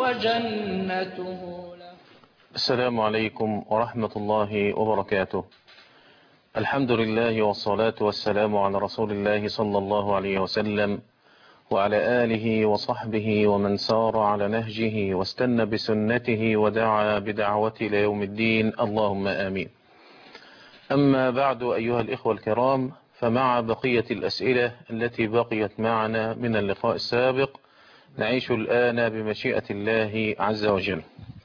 وجنته له السلام عليكم ورحمة الله وبركاته الحمد لله والصلاة والسلام على رسول الله صلى الله عليه وسلم وعلى آله وصحبه ومن سار على نهجه واستنى بسنته ودعا بدعوته إلى يوم الدين اللهم آمين أما بعد أيها الإخوة الكرام فمع بقية الأسئلة التي بقيت معنا من اللقاء السابق نعيش الآن بمشيئة الله عز وجل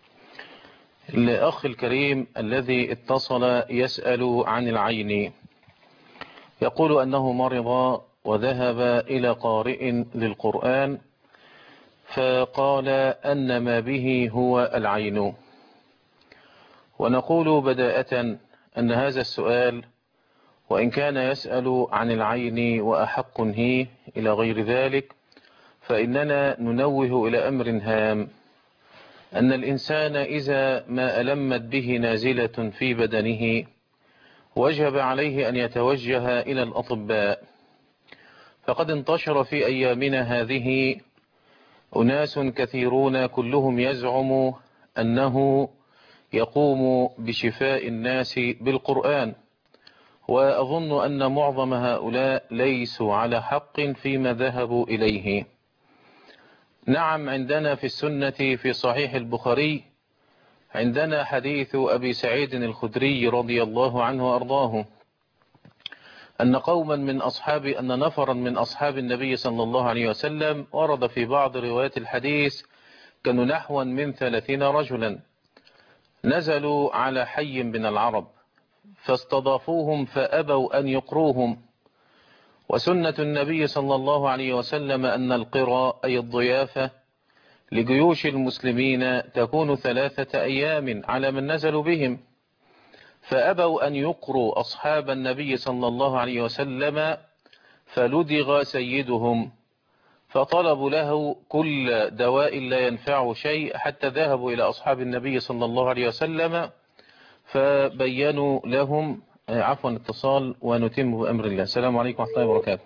الأخ الكريم الذي اتصل يسأل عن العين يقول أنه مرض وذهب إلى قارئ للقرآن فقال أن ما به هو العين ونقول بداءة أن هذا السؤال وإن كان يسأل عن العين وأحق هي إلى غير ذلك فإننا ننوه إلى أمر هام أن الإنسان إذا ما ألمت به نازلة في بدنه وجب عليه أن يتوجه إلى الأطباء فقد انتشر في أيامنا هذه أناس كثيرون كلهم يزعم أنه يقوم بشفاء الناس بالقرآن وأظن أن معظم هؤلاء ليسوا على حق فيما ذهبوا إليه نعم عندنا في السنة في صحيح البخاري عندنا حديث أبي سعيد الخدري رضي الله عنه وأرضاه أن قوما من أصحاب أن نفرا من أصحاب النبي صلى الله عليه وسلم ورد في بعض روايات الحديث كانوا نحوا من ثلاثين رجلا نزلوا على حي من العرب فاستضافوهم فأبوا أن يقروهم وسنة النبي صلى الله عليه وسلم أن القرى أي الضيافة لجيوش المسلمين تكون ثلاثة أيام على من نزلوا بهم فأبوا أن يقروا أصحاب النبي صلى الله عليه وسلم فلدغ سيدهم فطلبوا له كل دواء لا ينفع شيء حتى ذهبوا إلى أصحاب النبي صلى الله عليه وسلم فبينوا لهم عفوا اتصال ونتم بأمر الله السلام عليكم ورحمة الله وبركاته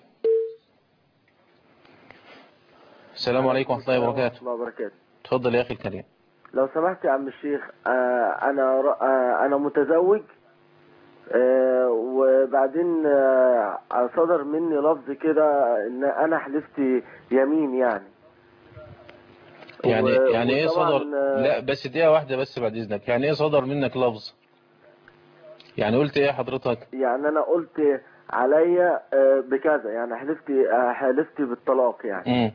السلام عليكم ورحمة الله وبركاته الله وبركاته تفضل يا أخي الكريم لو سمحت يا عم الشيخ آه، انا ر- آه، انا متزوج آه، وبعدين آه، صدر مني لفظ كده ان انا حلفت يمين يعني يعني و- يعني ايه وطبعاً، صدر آه، لا بس دقيقة واحدة بس بعد إذنك يعني ايه صدر منك لفظ يعني قلت ايه حضرتك يعني انا قلت عليا آه، بكذا يعني حلفت آه، حلفت بالطلاق يعني امم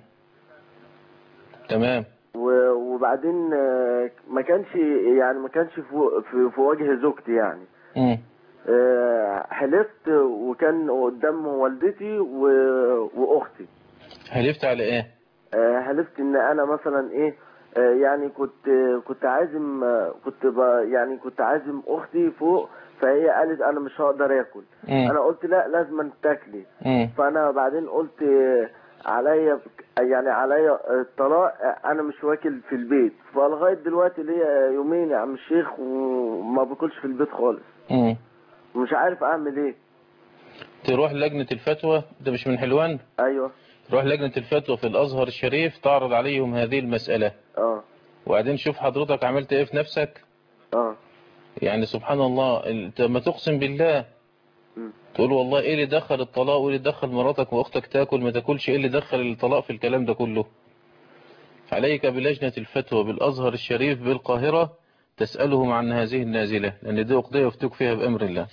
تمام و- وبعدين آه، ما كانش يعني ما كانش في و- في في وجه زوجتي يعني امم آه، حلفت وكان قدام والدتي و- واختي حلفت على ايه آه، حلفت ان انا مثلا ايه آه، يعني كنت كنت عازم آه، كنت ب- يعني كنت عازم اختي فوق فهي قالت انا مش هقدر اكل مم. انا قلت لا لازم تاكلي امم فانا بعدين قلت آه، عليا يعني عليا الطلاق آه، انا مش واكل في البيت فلغايه دلوقتي ليا يومين يا عم الشيخ وما باكلش في البيت خالص امم مش عارف اعمل ايه تروح لجنة الفتوى ده مش من حلوان ايوه تروح لجنة الفتوى في الأزهر الشريف تعرض عليهم هذه المسألة اه وبعدين شوف حضرتك عملت ايه في نفسك اه يعني سبحان الله انت ما تقسم بالله مم. تقول والله ايه اللي دخل الطلاق وايه اللي دخل مراتك واختك تاكل ما تاكلش ايه اللي دخل الطلاق في الكلام ده كله عليك بلجنة الفتوى بالأزهر الشريف بالقاهرة تسألهم عن هذه النازلة لأن دي أقضية يفتوك فيها بأمر الله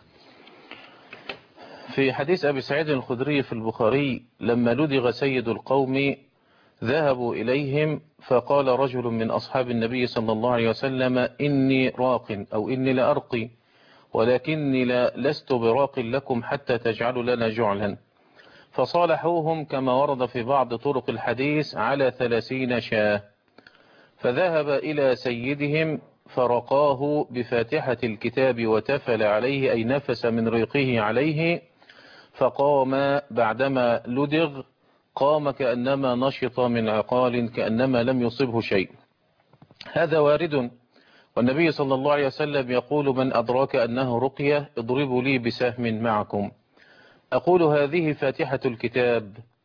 في حديث أبي سعيد الخدري في البخاري لما لدغ سيد القوم ذهبوا إليهم فقال رجل من أصحاب النبي صلى الله عليه وسلم إني راق أو إني لأرقي ولكني لا لست براق لكم حتى تجعلوا لنا جعلا فصالحوهم كما ورد في بعض طرق الحديث على ثلاثين شاه فذهب إلى سيدهم فرقاه بفاتحة الكتاب وتفل عليه أي نفس من ريقه عليه فقام بعدما لدغ قام كأنما نشط من عقال كأنما لم يصبه شيء هذا وارد والنبي صلى الله عليه وسلم يقول من أدراك أنه رقية اضربوا لي بسهم معكم أقول هذه فاتحة الكتاب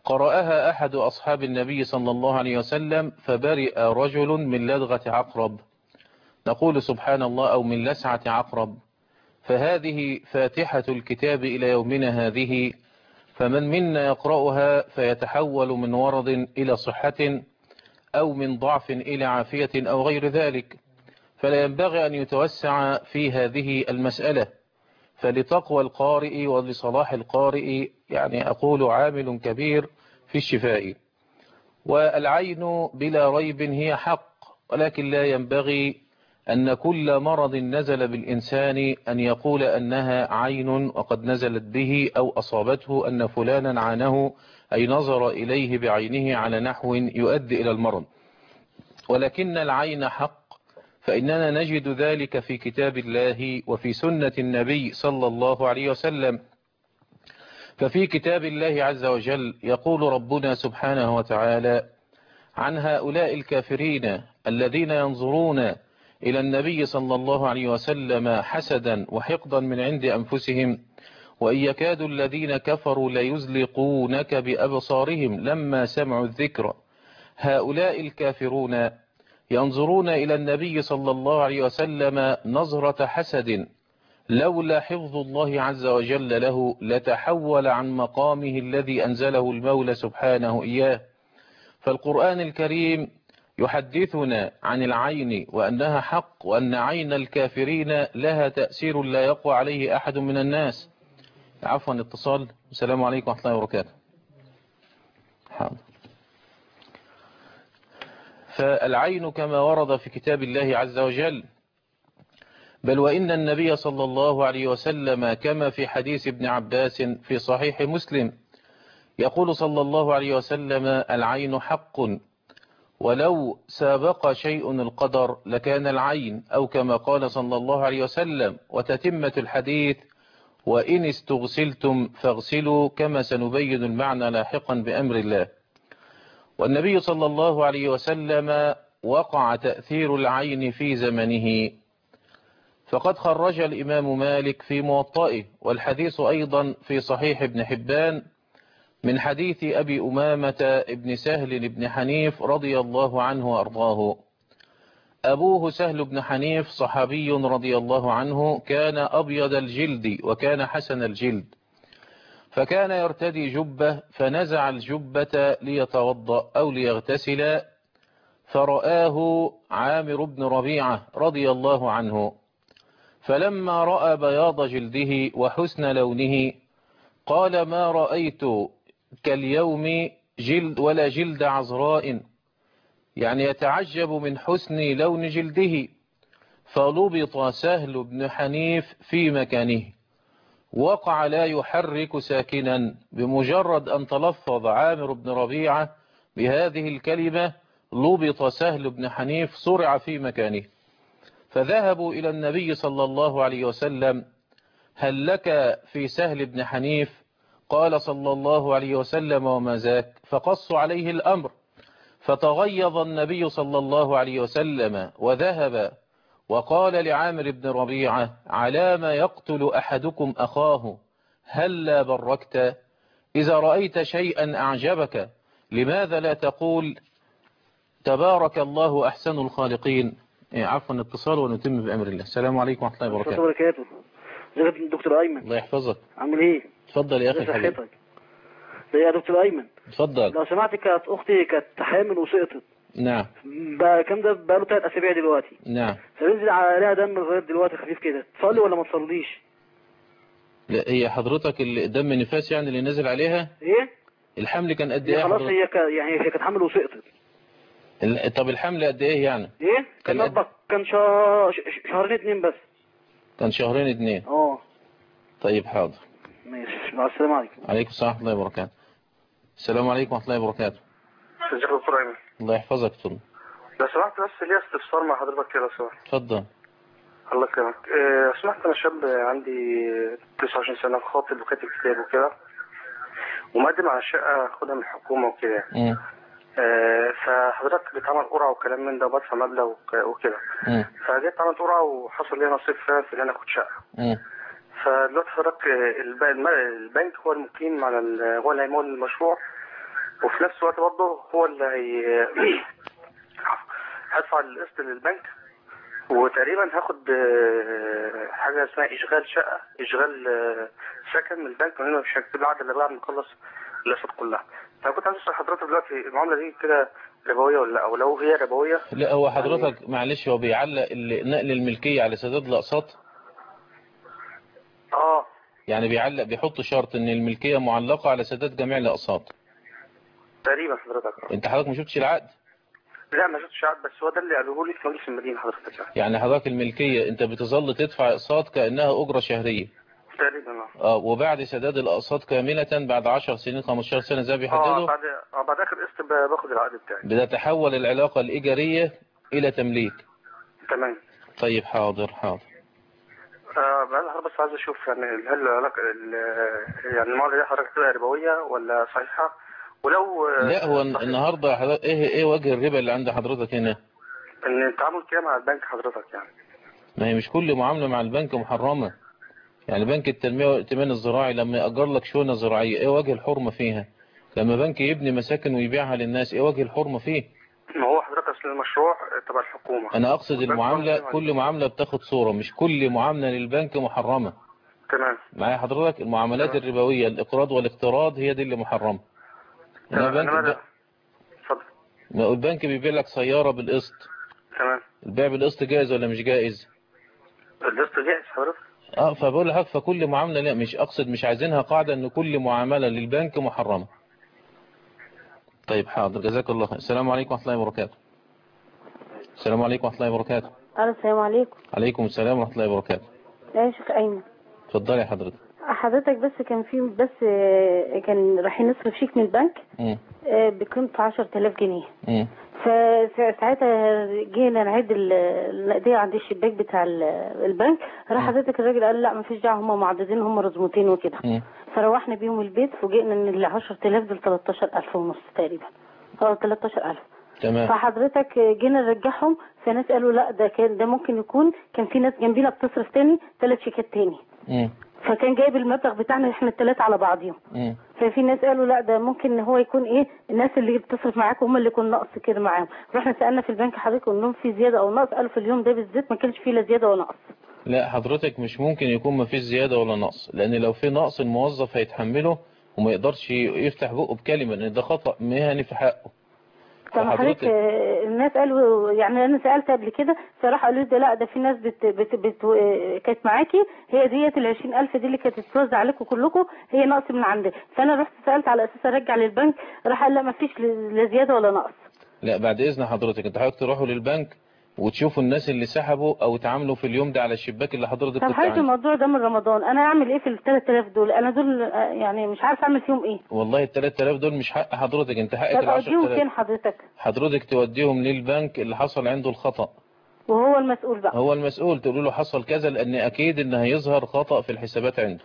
قرأها أحد أصحاب النبي صلى الله عليه وسلم فبرئ رجل من لدغة عقرب نقول سبحان الله أو من لسعة عقرب فهذه فاتحة الكتاب إلى يومنا هذه فمن منا يقرأها فيتحول من ورض إلى صحة أو من ضعف إلى عافية أو غير ذلك فلا ينبغي أن يتوسع في هذه المسألة فلتقوى القارئ ولصلاح القارئ يعني أقول عامل كبير في الشفاء والعين بلا ريب هي حق ولكن لا ينبغي أن كل مرض نزل بالإنسان أن يقول أنها عين وقد نزلت به أو أصابته أن فلانا عانه أي نظر إليه بعينه على نحو يؤدي إلى المرض ولكن العين حق فإننا نجد ذلك في كتاب الله وفي سنة النبي صلى الله عليه وسلم ففي كتاب الله عز وجل يقول ربنا سبحانه وتعالى عن هؤلاء الكافرين الذين ينظرون إلى النبي صلى الله عليه وسلم حسدا وحقدا من عند أنفسهم وإن يكاد الذين كفروا ليزلقونك بأبصارهم لما سمعوا الذكر هؤلاء الكافرون ينظرون إلى النبي صلى الله عليه وسلم نظرة حسد لولا حفظ الله عز وجل له لتحول عن مقامه الذي أنزله المولى سبحانه إياه فالقرآن الكريم يحدثنا عن العين وأنها حق وأن عين الكافرين لها تأثير لا يقوى عليه أحد من الناس عفوا اتصال السلام عليكم ورحمة الله وبركاته حاضر فالعين كما ورد في كتاب الله عز وجل بل وإن النبي صلى الله عليه وسلم كما في حديث ابن عباس في صحيح مسلم يقول صلى الله عليه وسلم العين حق ولو سابق شيء القدر لكان العين أو كما قال صلى الله عليه وسلم وتتمة الحديث وإن استغسلتم فاغسلوا كما سنبين المعنى لاحقا بأمر الله والنبي صلى الله عليه وسلم وقع تأثير العين في زمنه فقد خرج الإمام مالك في موطئه والحديث أيضا في صحيح ابن حبان من حديث أبي أمامة ابن سهل بن حنيف رضي الله عنه وأرضاه أبوه سهل بن حنيف صحابي رضي الله عنه كان أبيض الجلد وكان حسن الجلد فكان يرتدي جبة فنزع الجبة ليتوضأ أو ليغتسل فرآه عامر بن ربيعة رضي الله عنه فلما رأى بياض جلده وحسن لونه قال ما رأيت كاليوم جلد ولا جلد عذراء يعني يتعجب من حسن لون جلده فلبط سهل بن حنيف في مكانه وقع لا يحرك ساكنا بمجرد أن تلفظ عامر بن ربيعة بهذه الكلمة لبط سهل بن حنيف صرع في مكانه فذهبوا إلى النبي صلى الله عليه وسلم هل لك في سهل بن حنيف قال صلى الله عليه وسلم وما ذاك فقصوا عليه الأمر فتغيظ النبي صلى الله عليه وسلم وذهب وقال لعامر بن ربيعة على ما يقتل أحدكم أخاه هل لا بركت إذا رأيت شيئا أعجبك لماذا لا تقول تبارك الله أحسن الخالقين إيه عفوا اتصال ونتم بأمر الله السلام عليكم ورحمة الله وبركاته وبركاته ازيك يا دكتور ايمن الله يحفظك عامل ايه اتفضل يا أخي ازي الحبيب صحتك ازي يا دكتور ايمن اتفضل لو سمعت كانت اختي كانت حامل وسقطت نعم بقى كام ده بقى له ثلاث اسابيع دلوقتي نعم فنزل عليها دم لغايه دلوقتي خفيف كده تصلي ولا ما تصليش لا هي حضرتك الدم النفاس يعني اللي نزل عليها ايه الحمل كان قد هي ايه يا خلاص حضرتك هي ك... يعني هي كانت حامل وسقطت ال- طب الحمل قد ايه يعني ايه كان كان قد- أربع كان شهر ش- شهرين اتنين بس كان شهرين اتنين اه طيب حاضر ماشي مع السلامه عليكم عليكم السلام ورحمة الله وبركاته السلام عليكم ورحمة الله وبركاته ازيك يا دكتور ايمن الله يحفظك طول لو سمحت بس ليا استفسار مع حضرتك كده لو سمحت اتفضل الله يكرمك اه، لو سمحت انا شاب عندي 29 سنه خاطب وكاتب كتاب وكده ومقدم على شقه اخدها من الحكومه وكده يعني. مم. اه، فحضرتك بتعمل قرعه وكلام من ده وبدفع مبلغ وك- وكده مم. فجيت عملت قرعه وحصل لي نصيب فعلا في ان انا اخد شقه مم. فدلوقتي حضرتك اه، الب- الم- البنك هو المقيم على ال- هو اللي هيمول المشروع وفي نفس الوقت برضه هو اللي هي هدفع القسط للبنك وتقريبا هاخد آه، حاجه اسمها اشغال شقه اشغال آه، سكن من البنك من هنا مش هكتب العقد اللي بعد ما اخلص الاقساط كلها فانا كنت عايز اسال حضرتك دلوقتي المعامله دي كده ربويه ولا لا ولو هي ربويه لا هو حضرتك معلش هو بيعلق ال- نقل الملكية على سداد الأقساط اه يعني بيعلق بيحط شرط ان الملكية معلقة على سداد جميع الأقساط تقريبا حضرتك انت حضرتك ما شفتش العقد لا ما شفتش عقد بس هو ده اللي قالوه لي في مجلس المدينه حضرتك يعني يعني حضرتك الملكية انت بتظل تدفع اقساط كأنها أجرة شهرية تقريبا اه اه وبعد سداد الأقساط كاملة بعد 10 سنين 15 سنة زي ما اه بيحددوا بعد اه بعد اخر قسط ب- باخد العقد بتاعي بتتحول العلاقة الإيجارية إلى تمليك تمام طيب حاضر حاضر آه انا بس عايز اشوف يعني هل العلاقه ال- يعني المعامله دي حضرتك تبقى ربويه ولا صحيحه ولو آه، لا هو صحيح، النهاردة حضرتك ايه ايه وجه الربا اللي عند حضرتك هنا ان التعامل كده مع البنك حضرتك يعني ما هي مش كل معاملة مع البنك محرمة يعني بنك التنمية والائتمان الزراعي لما يأجر لك شونة زراعية ايه وجه الحرمة فيها لما بنك يبني مساكن ويبيعها للناس ايه وجه الحرمة فيه ما هو حضرتك اصل المشروع تبع الحكومه انا اقصد والبنك المعاملة برضه كل معاملة بتاخد صورة مش كل معاملة للبنك محرمة تمام معايا حضرتك المعاملات الربوية الاقراض والاقتراض هي دي اللي محرمة إنما تمام بنك انا اتفضل ما هو البنك بيبيع لك سيارة بالقسط تمام البيع بالقسط جائز ولا مش جائز القسط جاهز حضرتك اه فبقول لحضرتك فكل معاملة لا مش اقصد مش عايزينها قاعدة ان كل معاملة للبنك محرمة طيب حاضر جزاك الله خير السلام عليكم ورحمة الله وبركاته السلام عليكم ورحمة الله وبركاته الو السلام عليكم عليكم السلام ورحمة الله وبركاته يا شيخ ايمن اتفضلي يا حضرتك حضرتك بس كان في بس آه، كان رايحين نصرف شيك من البنك مم. آه، بقيمة 10000 جنيه مم. فساعتها جينا نعد ال- النقدية عند الشباك بتاع ال- البنك راح حضرتك الراجل قال لا مفيش داعي هم معددين هم رزمتين وكده مم. فروحنا بيهم البيت فوجئنا ان ال 10000 دول 13000 ونص تقريبا اه 13000 تمام فحضرتك جينا نرجعهم فناس قالوا لا ده كان ده ممكن يكون كان في ناس جنبينا بتصرف تاني ثلاث شيكات تاني مم. فكان جايب المبلغ بتاعنا احنا الثلاثه على بعضيهم مم. ففي ناس قالوا لا ده ممكن ان هو يكون ايه الناس اللي بتصرف معاكم هم اللي يكون نقص كده معاهم رحنا سالنا في البنك حضرتك قلنا لهم في زياده او نقص قالوا في اليوم ده بالذات ما كانش فيه لا زياده ولا نقص لا حضرتك مش ممكن يكون ما فيش زيادة ولا نقص لان لو في نقص الموظف هيتحمله وما يقدرش يفتح بقه بكلمة لان ده خطأ مهني في حقه طب حضرتك آه، الناس قالوا يعني انا سالت قبل كده صراحه قالوا لي ده لا ده في ناس بت بت بت آه، كانت معاكي هي ديت ال 20000 دي اللي كانت تتوزع عليكم كلكم هي نقص من عندك فانا رحت سالت على اساس ارجع للبنك راح قال لا ما فيش لا زياده ولا نقص لا بعد اذن حضرتك انت حضرتك تروحوا للبنك وتشوفوا الناس اللي سحبوا او اتعاملوا في اليوم ده على الشباك اللي حضرتك طب كنت حضرتك عنده الموضوع ده من رمضان انا اعمل ايه في ال 3000 دول انا دول آه، يعني مش عارف اعمل فيهم ايه والله ال 3000 دول مش حق حضرتك انت حقك طب ال اوديهم فين 10000 حضرتك حضرتك توديهم للبنك اللي حصل عنده الخطأ وهو المسؤول بقى هو المسؤول تقول له حصل كذا لان اكيد ان هيظهر خطأ في الحسابات عنده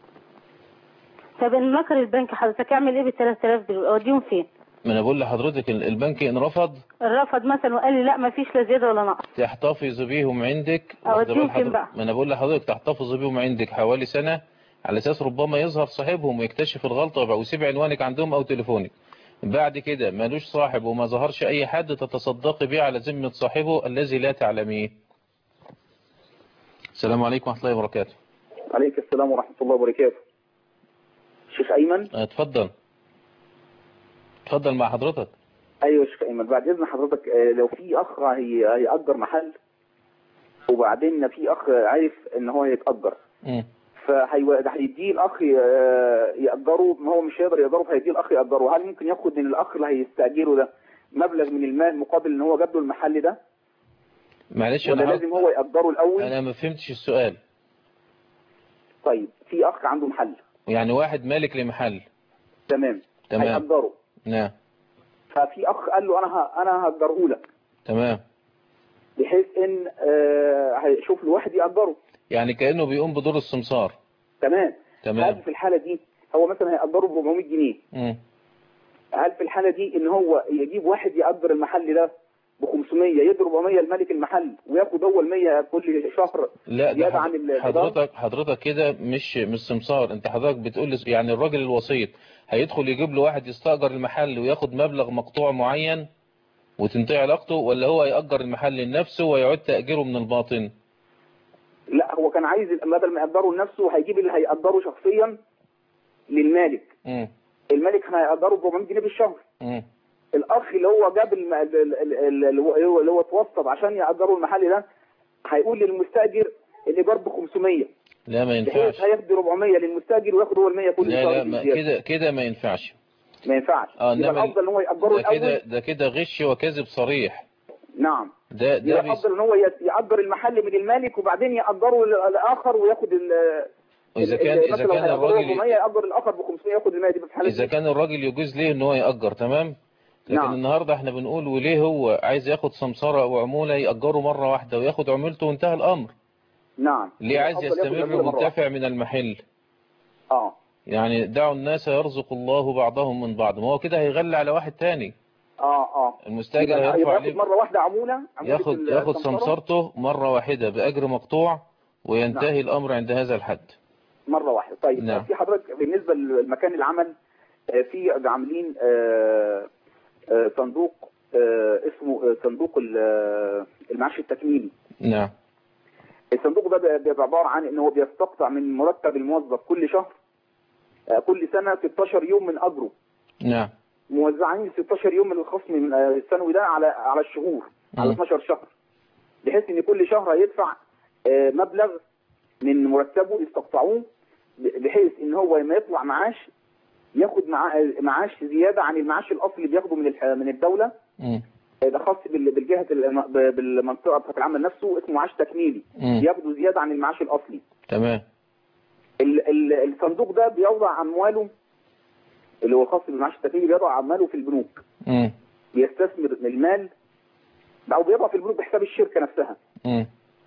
طب ان مكر البنك حضرتك اعمل ايه بال 3000 دول اوديهم فين ما انا بقول لحضرتك ال- البنك ان رفض الرفض مثلا وقال لي لا ما فيش لا زياده ولا نقص تحتفظ بيهم عندك أوديهم واخد بال فين حضرتك؟ بقى؟ ما انا بقول لحضرتك تحتفظ بيهم عندك حوالي سنة على اساس ربما يظهر صاحبهم ويكتشف الغلطة ويبقى- ويسيب عنوانك عندهم او تليفونك بعد كده مالوش صاحب وما ظهرش اي حد تتصدقي بيه على ذمة صاحبه الذي لا تعلميه السلام عليكم ورحمة الله وبركاته عليك السلام ورحمة الله وبركاته شيخ أيمن اه، اتفضل اتفضل مع حضرتك أيوة شيخ أيمن بعد إذن حضرتك آه، لو في أخ هي- هيأجر محل وبعدين في أخ عارف إن هو هيتأجر مم. فهيديه الأخ آه، يأجره ما هو مش هيقدر يأجره فهيديه الأخ يأجره هل ممكن ياخد من الأخ اللي هيستأجره ده مبلغ من المال مقابل إن هو جاب له المحل ده معلش ولا انا لازم هو يأجره الأول انا ما فهمتش السؤال طيب في أخ عنده محل يعني واحد مالك لمحل تمام تمام هيأجره نعم ففي أخ قال له أنا ه- أنا هأجره لك تمام بحيث ان آه، هيشوف له واحد يأجره يعني كأنه بيقوم بدور السمسار تمام تمام هل في الحالة دي هو مثلا هيأجره ب 400 جنيه مم. هل في الحالة دي ان هو يجيب واحد يأجر المحل ده ب 500 يدي 400 الملك المحل وياخد هو ال 100 كل شهر لا ده زياده حض- عن ال- حضرتك حضرتك كده مش مش سمسار انت حضرتك بتقول لي يعني الراجل الوسيط هيدخل يجيب له واحد يستأجر المحل وياخد مبلغ مقطوع معين وتنتهي علاقته ولا هو يأجر المحل لنفسه ويعود تأجيره من الباطن لا هو كان عايز بدل ما يأجره لنفسه هيجيب اللي هيأجره شخصيا للمالك مم. المالك هيأجره ب 400 جنيه بالشهر مم. الاخ اللي هو جاب الم... ال- ال- ال- اللي هو اللي هو اتوسط عشان يأجروا المحل ده هيقول للمستأجر الايجار ب 500 لا ما بحيث ينفعش هيدي 400 للمستأجر وياخد هو ال 100 كل لا شهر لا ما بالزيادة. كده كده ما ينفعش ما ينفعش اه يبقى انما الافضل ان هو يأجره ده كده الاول ده كده غش وكذب صريح نعم ده ده يبقى بيس... الافضل ان هو يت- يأجر المحل من المالك وبعدين يأجره ل- لاخر وياخد ال اذا ال- كان ال- اذا مثلا كان لو هيأجره الراجل 400 يأجر الاخر ب 500 ياخد ال 100 دي بس حالة اذا كان الراجل يجوز ليه ان هو يأجر تمام لكن نعم. النهارده احنا بنقول وليه هو عايز ياخد سمسارة او عمولة يأجره مرة واحدة وياخد عمولته وانتهى الامر نعم ليه عايز الأفضل ياخد يستمر العمولة مرة منتفع من المحل واحدة. اه يعني دعوا الناس يرزق الله بعضهم من بعض ما هو كده هيغلي على واحد تاني اه اه المستاجر يبقى هيرفع يبقى ياخد عليه مره واحده عموله عمولة ياخد ال- ياخد السمسرة سمسرته مرة واحدة بأجر مقطوع وينتهي الأمر عند هذا الحد مره واحده طيب نعم. في حضرتك بالنسبه لمكان العمل آه، في عاملين آه، آه، صندوق آه، اسمه آه، صندوق ال- آه، المعاش التكميلي نعم الصندوق ده بي- بيبقى عباره عن ان هو بيستقطع من مرتب الموظف كل شهر آه، كل سنه 16 يوم من اجره نعم موزعين 16 يوم من الخصم من آه، السنوي ده على على الشهور على مم. 12 شهر بحيث ان كل شهر هيدفع آه، مبلغ من مرتبه يستقطعوه ب- بحيث ان هو لما يطلع معاش ياخد مع- معاش زياده عن المعاش الاصلي اللي بياخده من الح- من الدوله مم. آه، ده خاص بال- بالجهه الم- ب- بالمنطقه بتاعت العمل نفسه اسمه معاش تكميلي مم. بياخده زياده عن المعاش الاصلي تمام ال- ال- الصندوق ده بيوضع امواله اللي هو الخاص بالمعاش التكميلي بيضع امواله في البنوك مم. بيستثمر المال او بيضع في البنوك بحساب الشركه نفسها مم.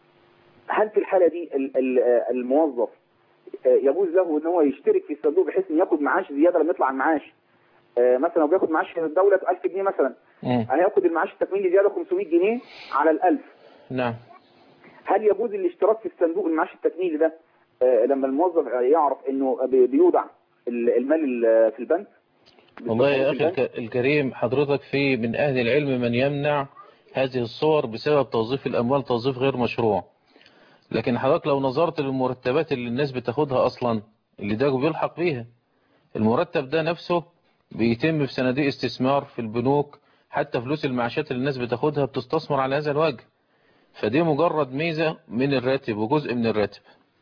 هل في الحاله دي ال- ال- آه، الموظف آه، يجوز له ان هو يشترك في الصندوق بحيث انه ياخد معاش زياده لما يطلع المعاش آه، مثلا لو بياخد معاش من الدوله 1000 جنيه مثلا مم. هياخد المعاش التكميلي زياده 500 جنيه على ال 1000 نعم هل يجوز الاشتراك في الصندوق المعاش التكميلي ده آه، لما الموظف يعرف انه بي- بيودع ال- المال ال- في البنك والله يا في أخي البنك؟ الك- الكريم حضرتك في من أهل العلم من يمنع هذه الصور بسبب توظيف الأموال توظيف غير مشروع لكن حضرتك لو نظرت للمرتبات اللي الناس بتاخدها أصلا اللي ده بيلحق بيها المرتب ده نفسه بيتم في صناديق استثمار في البنوك حتى فلوس المعاشات اللي الناس بتاخدها بتستثمر على هذا الوجه فدي مجرد ميزة من الراتب وجزء من الراتب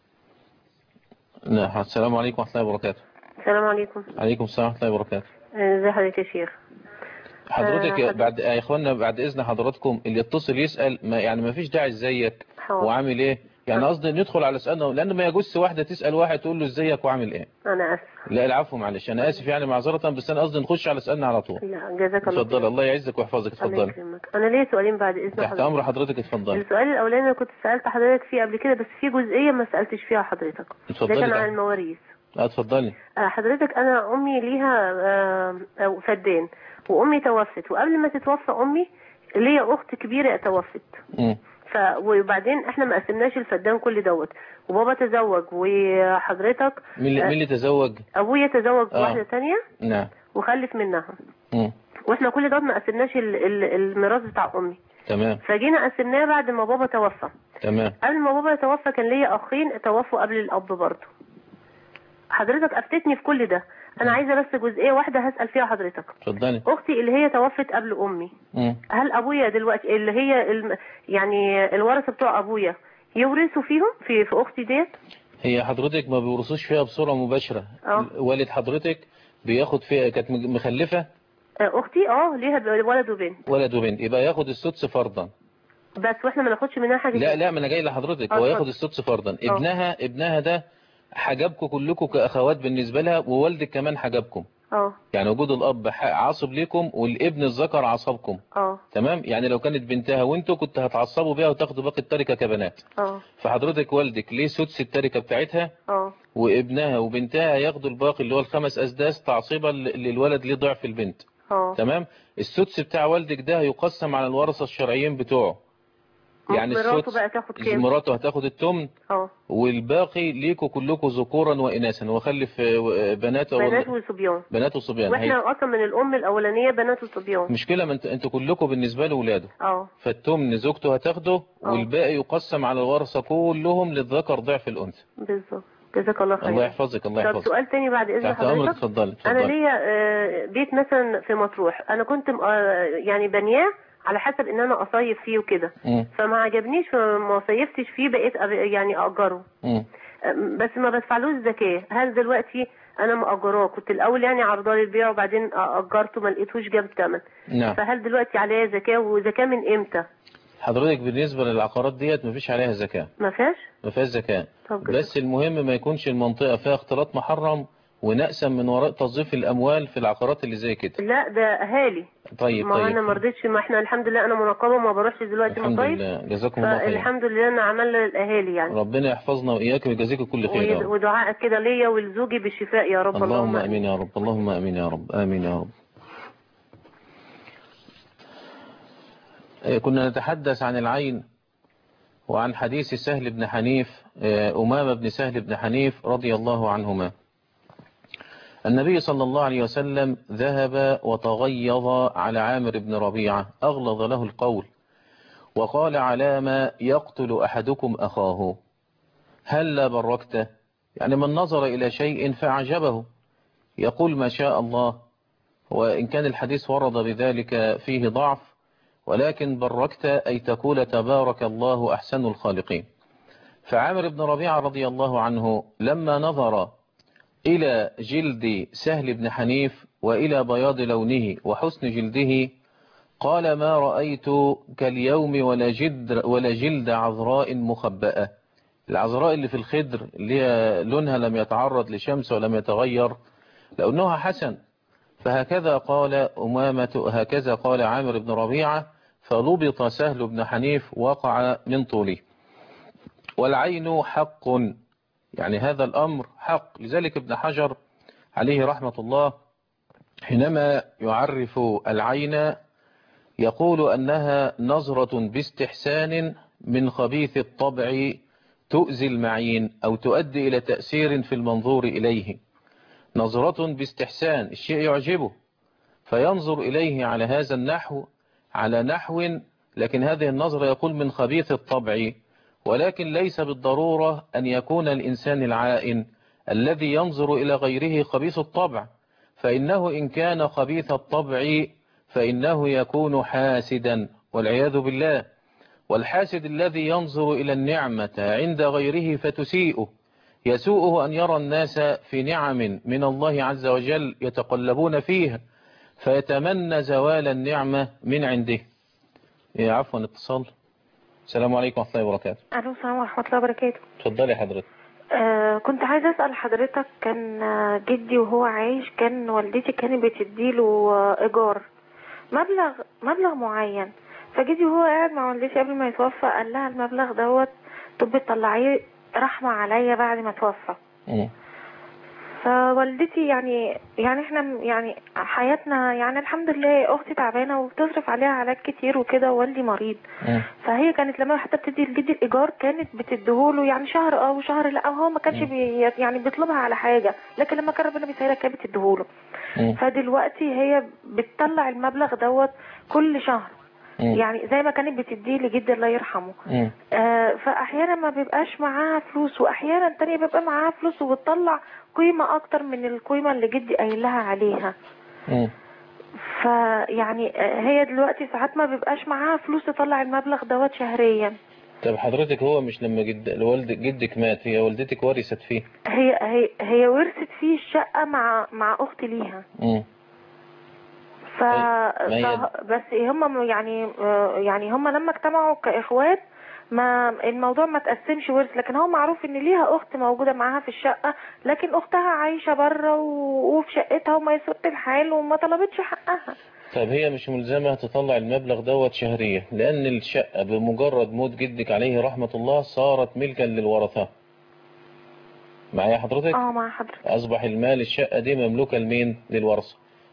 نعم السلام عليكم ورحمة الله وبركاته السلام عليكم عليكم السلام ورحمة الله وبركاته ازي حضرتك يا شيخ حضرتك آه، حضرتك- بعد يا اخوانا بعد اذن حضراتكم اللي يتصل يسال ما يعني ما فيش داعي ازيك حاضر. وعامل ايه يعني قصدي ندخل على سؤالنا لان ما يجوزش واحده تسال واحد تقول له ازيك وعامل ايه انا اسف لا العفو معلش انا اسف يعني معذره بس انا قصدي نخش على سؤالنا على طول لا جزاك الله اتفضل خير. الله يعزك ويحفظك الله اتفضل يكرمك انا ليا سؤالين بعد اذن تحت حضرتك امر حضرتك اتفضل السؤال الاولاني انا كنت سالت حضرتك فيه قبل كده بس في جزئيه ما سالتش فيها حضرتك اتفضلي ده كان بقى. عن المواريث اتفضلي آه، حضرتك انا امي ليها آه، آه، فدان وامي توفت وقبل ما تتوفى امي ليا اخت كبيره توفت مم. ف وبعدين احنا ما قسمناش الفدان كل دوت وبابا تزوج وحضرتك مين اللي- آه، مين اللي تزوج ابويا تزوج آه. بواحده تانية نعم وخلف منها مم. واحنا كل دوت ما قسمناش ال- ال- الميراث بتاع امي تمام فجينا قسمناه بعد ما بابا توفى تمام قبل ما بابا يتوفى كان ليا اخين توفوا قبل الاب برضه حضرتك افتتني في كل ده انا عايزه بس جزئيه واحده هسال فيها حضرتك اتفضلي اختي اللي هي توفت قبل امي مم. هل ابويا دلوقتي اللي هي الم... يعني الورثه بتوع ابويا يورثوا فيهم في في اختي ديت هي حضرتك ما بيورثوش فيها بصوره مباشره اه. والد حضرتك بياخد فيها كانت مخلفه آه، اختي اه ليها ب- ولد وبنت ولد وبنت يبقى ياخد السدس فرضا بس واحنا ما ناخدش منها حاجه لا كده. لا ما انا جاي لحضرتك اه، هو اتفضل. ياخد السدس فرضا ابنها ابنها ده حجبكم كلكم كاخوات بالنسبه لها ووالدك كمان حجبكم اه يعني وجود الاب ح- عاصب ليكم والابن الذكر عصبكم اه تمام يعني لو كانت بنتها وانتوا كنت هتعصبوا بيها وتاخدوا باقي التركه كبنات اه فحضرتك والدك ليه سدس التركه بتاعتها اه وابنها وبنتها ياخدوا الباقي اللي هو الخمس اسداس تعصيبا ل- للولد ليه ضعف البنت اه تمام السدس بتاع والدك ده هيقسم على الورثة الشرعيين بتوعه يعني مراته السدس بقى تاخد كام مراته هتاخد التمن اه والباقي ليكوا كلكم ذكورا وإناثا هو خلف آه، بنات بنات أو وصبيان بنات وصبيان هي واحنا اصلا من الام الاولانيه بنات وصبيان مشكلة ما انت- انتوا كلكم بالنسبة له ولاده اه فالتمن زوجته هتاخده والباقي يقسم على الورثة كلهم للذكر ضعف الأنثى بالظبط جزاك الله خير الله يحفظك الله طب يحفظك سؤال تاني بعد اذن تحت أمرك حضرتك اتفضلي انا اتفضلي ليا آه، بيت مثلا في مطروح انا كنت م- آه، يعني بنياه على حسب ان انا اصيف فيه وكده مم. فما عجبنيش فما صيفتش فيه بقيت أب- يعني اجره مم. آه، بس ما بدفعلوش زكاه هل دلوقتي انا مأجراه كنت الاول يعني عرضاه للبيع وبعدين اجرته ما لقيتوش جاب ثمن نعم فهل دلوقتي عليا زكاه وزكاه من امتى حضرتك بالنسبة للعقارات ديت مفيش عليها زكاة ما فيهاش ما فيهاش زكاة طب جزاك بس المهم ما يكونش المنطقة فيها اختلاط محرم ونقسم من وراء توظيف الأموال في العقارات اللي زي كده لا ده اهالي طيب ما طيب انا ما رضيتش ما احنا الحمد لله انا منقبه ما بروحش دلوقتي الحمد مصايف لله جزاكم الله خير فالحمد لله انا عملنا للاهالي يعني ربنا يحفظنا وإياك ويجازيك كل خير يا ويد- رب ودعائك كده ليا ولزوجي بالشفاء يا رب اللهم امين يا رب اللهم امين يا رب امين يا رب آه، كنا نتحدث عن العين وعن حديث سهل بن حنيف آه، أمامة بن سهل بن حنيف رضي الله عنهما النبي صلى الله عليه وسلم ذهب وتغيظ على عامر بن ربيعة أغلظ له القول وقال على ما يقتل أحدكم أخاه هل بركته يعني من نظر إلى شيء فأعجبه يقول ما شاء الله وإن كان الحديث ورد بذلك فيه ضعف ولكن بركت أي تقول تبارك الله أحسن الخالقين فعامر بن ربيعة رضي الله عنه لما نظر إلى جلد سهل بن حنيف وإلى بياض لونه وحسن جلده قال ما رأيت كاليوم ولا جلد, ولا جلد عذراء مخبأة العذراء اللي في الخدر اللي هي لونها لم يتعرض لشمس ولم يتغير لأنها حسن فهكذا قال أمامة هكذا قال عامر بن ربيعة فلبط سهل بن حنيف وقع من طوله والعين حق يعني هذا الأمر حق لذلك ابن حجر عليه رحمة الله حينما يعرف العين يقول أنها نظرة باستحسان من خبيث الطبع تؤذي المعين أو تؤدي إلى تأثير في المنظور إليه نظرة باستحسان الشيء يعجبه فينظر إليه على هذا النحو على نحو لكن هذه النظرة يقول من خبيث الطبع ولكن ليس بالضرورة أن يكون الإنسان العائن الذي ينظر إلى غيره خبيث الطبع فإنه إن كان خبيث الطبع فإنه يكون حاسدا والعياذ بالله والحاسد الذي ينظر إلى النعمة عند غيره فتسيئه يسوءه أن يرى الناس في نعم من الله عز وجل يتقلبون فيها فيتمنى زوال النعمة من عنده إيه عفوا اتصال السلام عليكم ورحمة الله وبركاته الو السلام ورحمه الله وبركاته اتفضلي حضرتك آه كنت عايزه اسال حضرتك كان آه، جدي وهو عايش كان والدتي كانت بتديله آه، ايجار مبلغ مبلغ معين فجدي وهو قاعد مع والدتي قبل ما يتوفى قال لها المبلغ دوت طب تطلعيه رحمه عليا بعد ما توفى مم. فوالدتي يعني يعني احنا م- يعني حياتنا يعني الحمد لله اختي تعبانه وبتصرف عليها علاج كتير وكده ووالدي مريض مم. فهي كانت لما حتى بتدي لجدي الايجار كانت بتديهوله يعني شهر اه وشهر لا وهو ما كانش بي يعني بيطلبها على حاجه لكن لما كان ربنا بيسهلها كانت بتديهوله مم. فدلوقتي هي بتطلع المبلغ دوت كل شهر مم. يعني زي ما كانت بتديه لجدي الله يرحمه مم. آه فاحيانا ما بيبقاش معاها فلوس واحيانا تانية بيبقى معاها فلوس وبتطلع قيمة اكتر من القيمة اللي جدي قايل لها عليها مم. فيعني آه، هي دلوقتي ساعات ما بيبقاش معاها فلوس تطلع المبلغ دوت شهريا طب حضرتك هو مش لما جد والد جدك مات هي والدتك ورثت فيه هي هي هي ورثت فيه الشقة مع مع اخت ليها مم. ف... ما هي- ف... بس هم يعني آه، يعني هم لما اجتمعوا كاخوات ما الموضوع ما تقسمش ورث لكن هو معروف ان ليها اخت موجوده معاها في الشقه لكن اختها عايشه بره و... وفي شقتها وما يسوء الحال وما طلبتش حقها طب هي مش ملزمة تطلع المبلغ دوت شهريا لأن الشقة بمجرد موت جدك عليه رحمة الله صارت ملكا للورثة معايا حضرتك اه مع حضرتك أصبح المال الشقة دي مملوكة لمين للورثة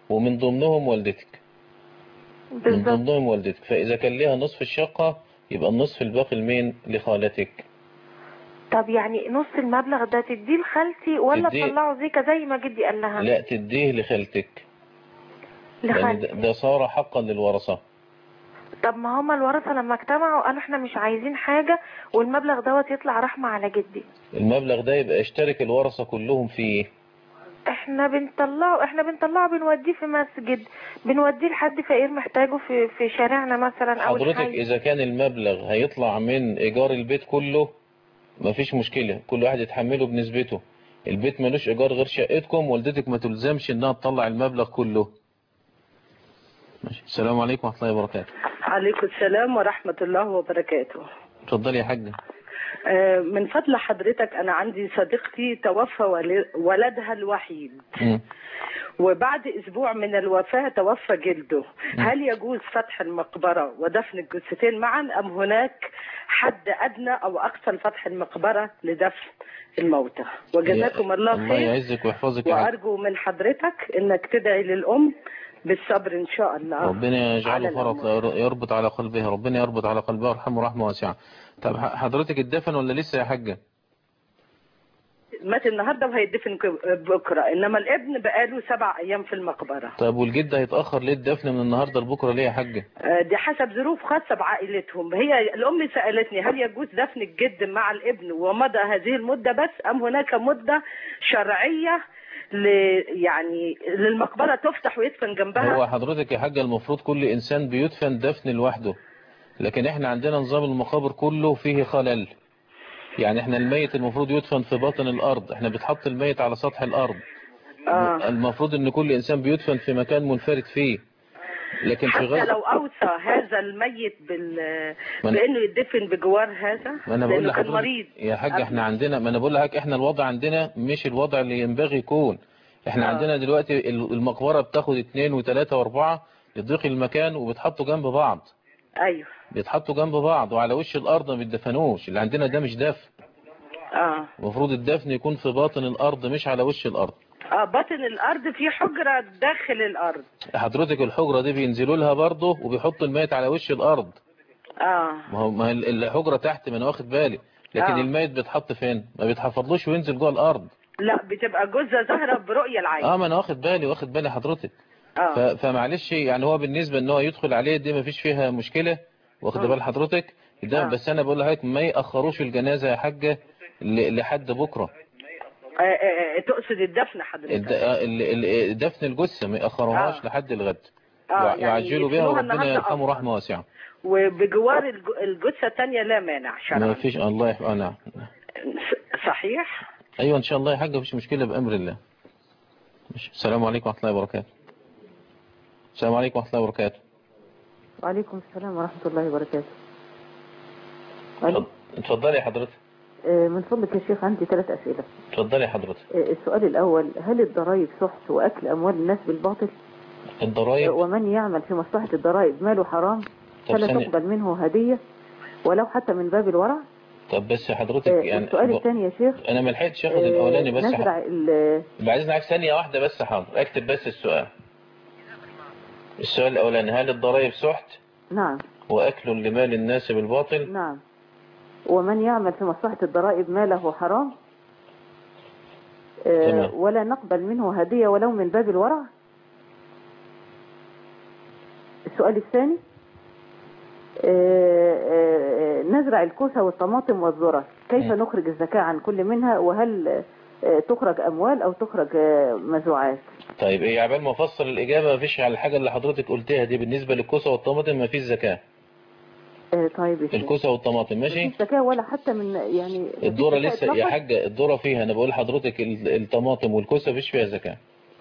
ومن ضمنهم والدتك من بالظبط ضمنهم والدتك فإذا كان لها نصف الشقة يبقى النصف الباقي لمين لخالتك طب يعني نص المبلغ ده تديه لخالتي ولا تديه- تطلعه زيكا زي ما جدي قال لها لا تديه لخالتك يعني ده- لخالتي ده صار حقا للورثة طب ما هما الورثة لما اجتمعوا قالوا احنا مش عايزين حاجة والمبلغ دوت يطلع رحمة على جدي المبلغ ده يبقى اشترك الورثة كلهم فيه احنا بنطلعه احنا بنطلعه بنوديه في مسجد بنوديه لحد فقير محتاجه في في شارعنا مثلا او حضرتك الحي إذا كان المبلغ هيطلع من إيجار البيت كله مفيش مشكلة كل واحد يتحمله بنسبته البيت ملوش إيجار غير شقتكم والدتك ما تلزمش إنها تطلع المبلغ كله ماشي السلام عليكم ورحمة الله وبركاته عليكم السلام ورحمة الله وبركاته اتفضلي يا حاجة آه، من فضل حضرتك أنا عندي صديقتي توفى ول- ولدها الوحيد مم. وبعد أسبوع من الوفاة توفى جلده هل يجوز فتح المقبرة ودفن الجثتين معا أم هناك حد أدنى أو أقصى لفتح المقبرة لدفن الموتى وجزاكم الله الله خير يعزك ويحفظك يا حاج وأرجو من حضرتك إنك تدعي للأم بالصبر إن شاء الله ربنا على يجعله الأمر. فرط يربط على قلبها ربنا يربط على قلبها ويرحمه رحمة واسعة طب ح- حضرتك اتدفن ولا لسه يا حاجة مات النهارده وهيدفن ك- بكره انما الابن بقاله سبع ايام في المقبره طب والجد هيتأخر ليه الدفن من النهاردة لبكرة ليه يا حاجة آه، دي حسب ظروف خاصه بعائلتهم هي الام سالتني هل يجوز دفن الجد مع الابن ومضى هذه المده بس ام هناك مده شرعيه ل يعني للمقبره تفتح ويدفن جنبها هو حضرتك يا حاجة المفروض كل إنسان بيدفن دفن لوحده لكن احنا عندنا نظام المقابر كله فيه خلل يعني احنا الميت المفروض يدفن في باطن الأرض احنا بتحط الميت على سطح الأرض آه. المفروض ان كل إنسان بيدفن في مكان منفرد فيه لكن في حتى غزة لو اوصى هذا الميت بال من- بانه يدفن بجوار هذا ما انا بقول لانه كان لحضرتك مريض يا حاج قبل. احنا عندنا ما انا بقول لحضرتك احنا الوضع عندنا مش الوضع اللي ينبغي يكون احنا آه. عندنا دلوقتي ال- المقبرة بتاخد اتنين وتلاتة واربعة لضيق المكان وبتحطوا جنب بعض ايوه بيتحطوا جنب بعض وعلى وش الارض ما بيتدفنوش اللي عندنا ده مش دفن اه المفروض الدفن يكون في باطن الارض مش على وش الارض اه باطن الارض في حجره داخل الارض حضرتك الحجرة دي بينزلوا لها برضه وبيحطوا الميت على وش الارض اه ما هو ما هي الحجرة تحت ما انا واخد بالي لكن آه. الميت بيتحط فين ما بيتحفظلوش وينزل جوه الارض لا بتبقى جثه ظاهره برؤيه العين اه ما انا واخد بالي واخد بالي حضرتك ف... اه فمعلش يعني هو بالنسبة ان هو يدخل عليه دي ما فيش فيها مشكلة واخد آه. بال حضرتك ده آه. بس انا بقول لحضرتك ما يأخروش الجنازة يا حاجة ل... لحد بكرة آه، آه، آه، تقصد الدفن حضرتك الد... آه، ال... ال... دفن الجثة ما يأخروهاش آه. لحد الغد آه، يع- يعني يعجلوا بها يدفنوها وربنا النهاردة يرحمه أفضل. رحمة واسعة وبجوار الج- الجثه الثانيه لا مانع ما شرعا فيش الله يح... آه نعم س- صحيح ايوه ان شاء الله يا حاجة مفيش مشكلة بأمر الله ماشي. السلام عليكم ورحمة الله وبركاته السلام عليكم ورحمة الله وبركاته وعليكم السلام ورحمة الله وبركاته ألو. اتفضلي يا حضرتك آه، من فضلك يا شيخ عندي ثلاث أسئلة اتفضلي يا حضرتك آه، السؤال الأول هل الضرائب سحت وأكل أموال الناس بالباطل آه، الضرايب ومن يعمل في مصلحة الضرائب ماله حرام طب فلا ثانية. تقبل منه هدية ولو حتى من باب الورع طب بس حضرتك آه، يعني السؤال ب- الثاني يا شيخ انا ما لحقتش اخد آه، الاولاني بس نزرع ال- بعد اذنك ثانيه واحده بس حاضر اكتب بس السؤال السؤال الاولاني هل الضرائب سحت نعم واكل لمال الناس بالباطل نعم ومن يعمل في مصلحة الضرائب ماله حرام آه، تمام. ولا نقبل منه هدية ولو من باب الورع السؤال الثاني آه، آه، نزرع الكوسة والطماطم والذرة كيف م. نخرج الزكاة عن كل منها وهل آه، تخرج أموال أو تخرج آه، مزروعات طيب ايه عبال ما افصل الاجابه مفيش على الحاجه اللي حضرتك قلتها دي بالنسبه للكوسه والطماطم مفيش زكاه آه، طيب يا شيخ. الكوسه والطماطم ماشي مفيش زكاة ولا حتى من يعني مفيش الذره زكاة لسه يا إطلاقاً؟ حاجه الذره فيها انا بقول لحضرتك ال- الطماطم والكوسه مفيش فيها زكاه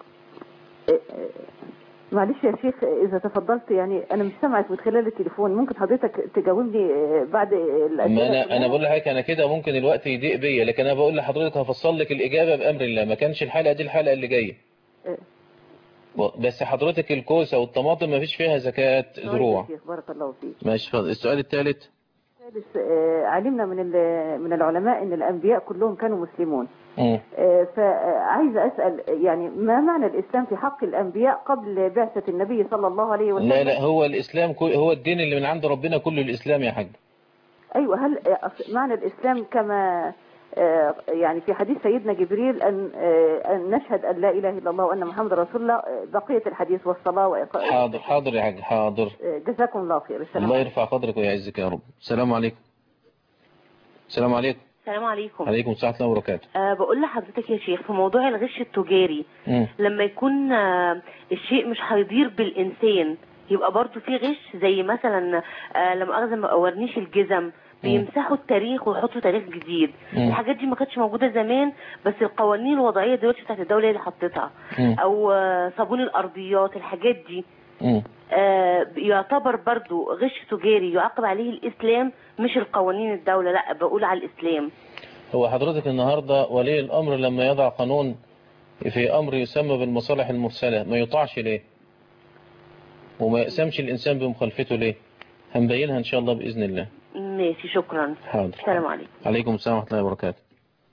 معلش يا شيخ إذا تفضلت يعني أنا مش سامعك من خلال التليفون ممكن حضرتك تجاوبني آه، بعد الأسئلة ما انا كلها؟ انا بقول لحضرتك انا كده ممكن الوقت يضيق بيا لكن انا بقول لحضرتك هفصل لك الاجابه بامر الله ما كانش الحلقه دي الحلقه اللي جايه آه. بس حضرتك الكوسه والطماطم ما فيش فيها زكاه طيب يا زروع شيخ بارك الله فيك ماشي اتفضل السؤال الثالث السادس آه، علمنا من ال- من العلماء ان الانبياء كلهم كانوا مسلمون مم. آه، فعايزه اسال يعني ما معنى الاسلام في حق الانبياء قبل بعثه النبي صلى الله عليه وسلم لا لا هو الإسلام كل- هو الدين اللي من عند ربنا كله الإسلام يا حاج ايوه هل آه، أص- معنى الاسلام كما آه، يعني في حديث سيدنا جبريل ان آه، ان نشهد ان لا اله الا الله وان محمد رسول الله آه، بقيه الحديث والصلاه واقاء حاضر حاضر يا حاج حاضر آه، جزاكم الله خير السلام الله يرفع قدرك ويعزك يا رب السلام عليكم السلام عليكم السلام عليكم عليكم السلام ورحمة الله وبركاته أه بقول لحضرتك يا شيخ في موضوع الغش التجاري مم. لما يكون آه، الشيء مش هيضير بالإنسان يبقى برضو في غش زي مثلا آه، لما أخذ ما ورنيش الجزم بيمسحوا التاريخ ويحطوا تاريخ جديد مم. الحاجات دي ما كانتش موجودة زمان بس القوانين الوضعية دلوقتي بتاعت الدولة هي اللي حطتها مم. أو آه، صابون الأرضيات الحاجات دي مم. آه، يعتبر برضو غش تجاري يعاقب عليه الإسلام مش القوانين الدولة لا بقول على الإسلام هو حضرتك النهاردة ولي الأمر لما يضع قانون في أمر يسمى بالمصالح المرسلة ما يطاعش ليه وما يقسمش الإنسان بمخالفته ليه هنبينها إن شاء الله بإذن الله ماشي شكرا حاضر السلام عليكم عليكم السلام ورحمة الله وبركاته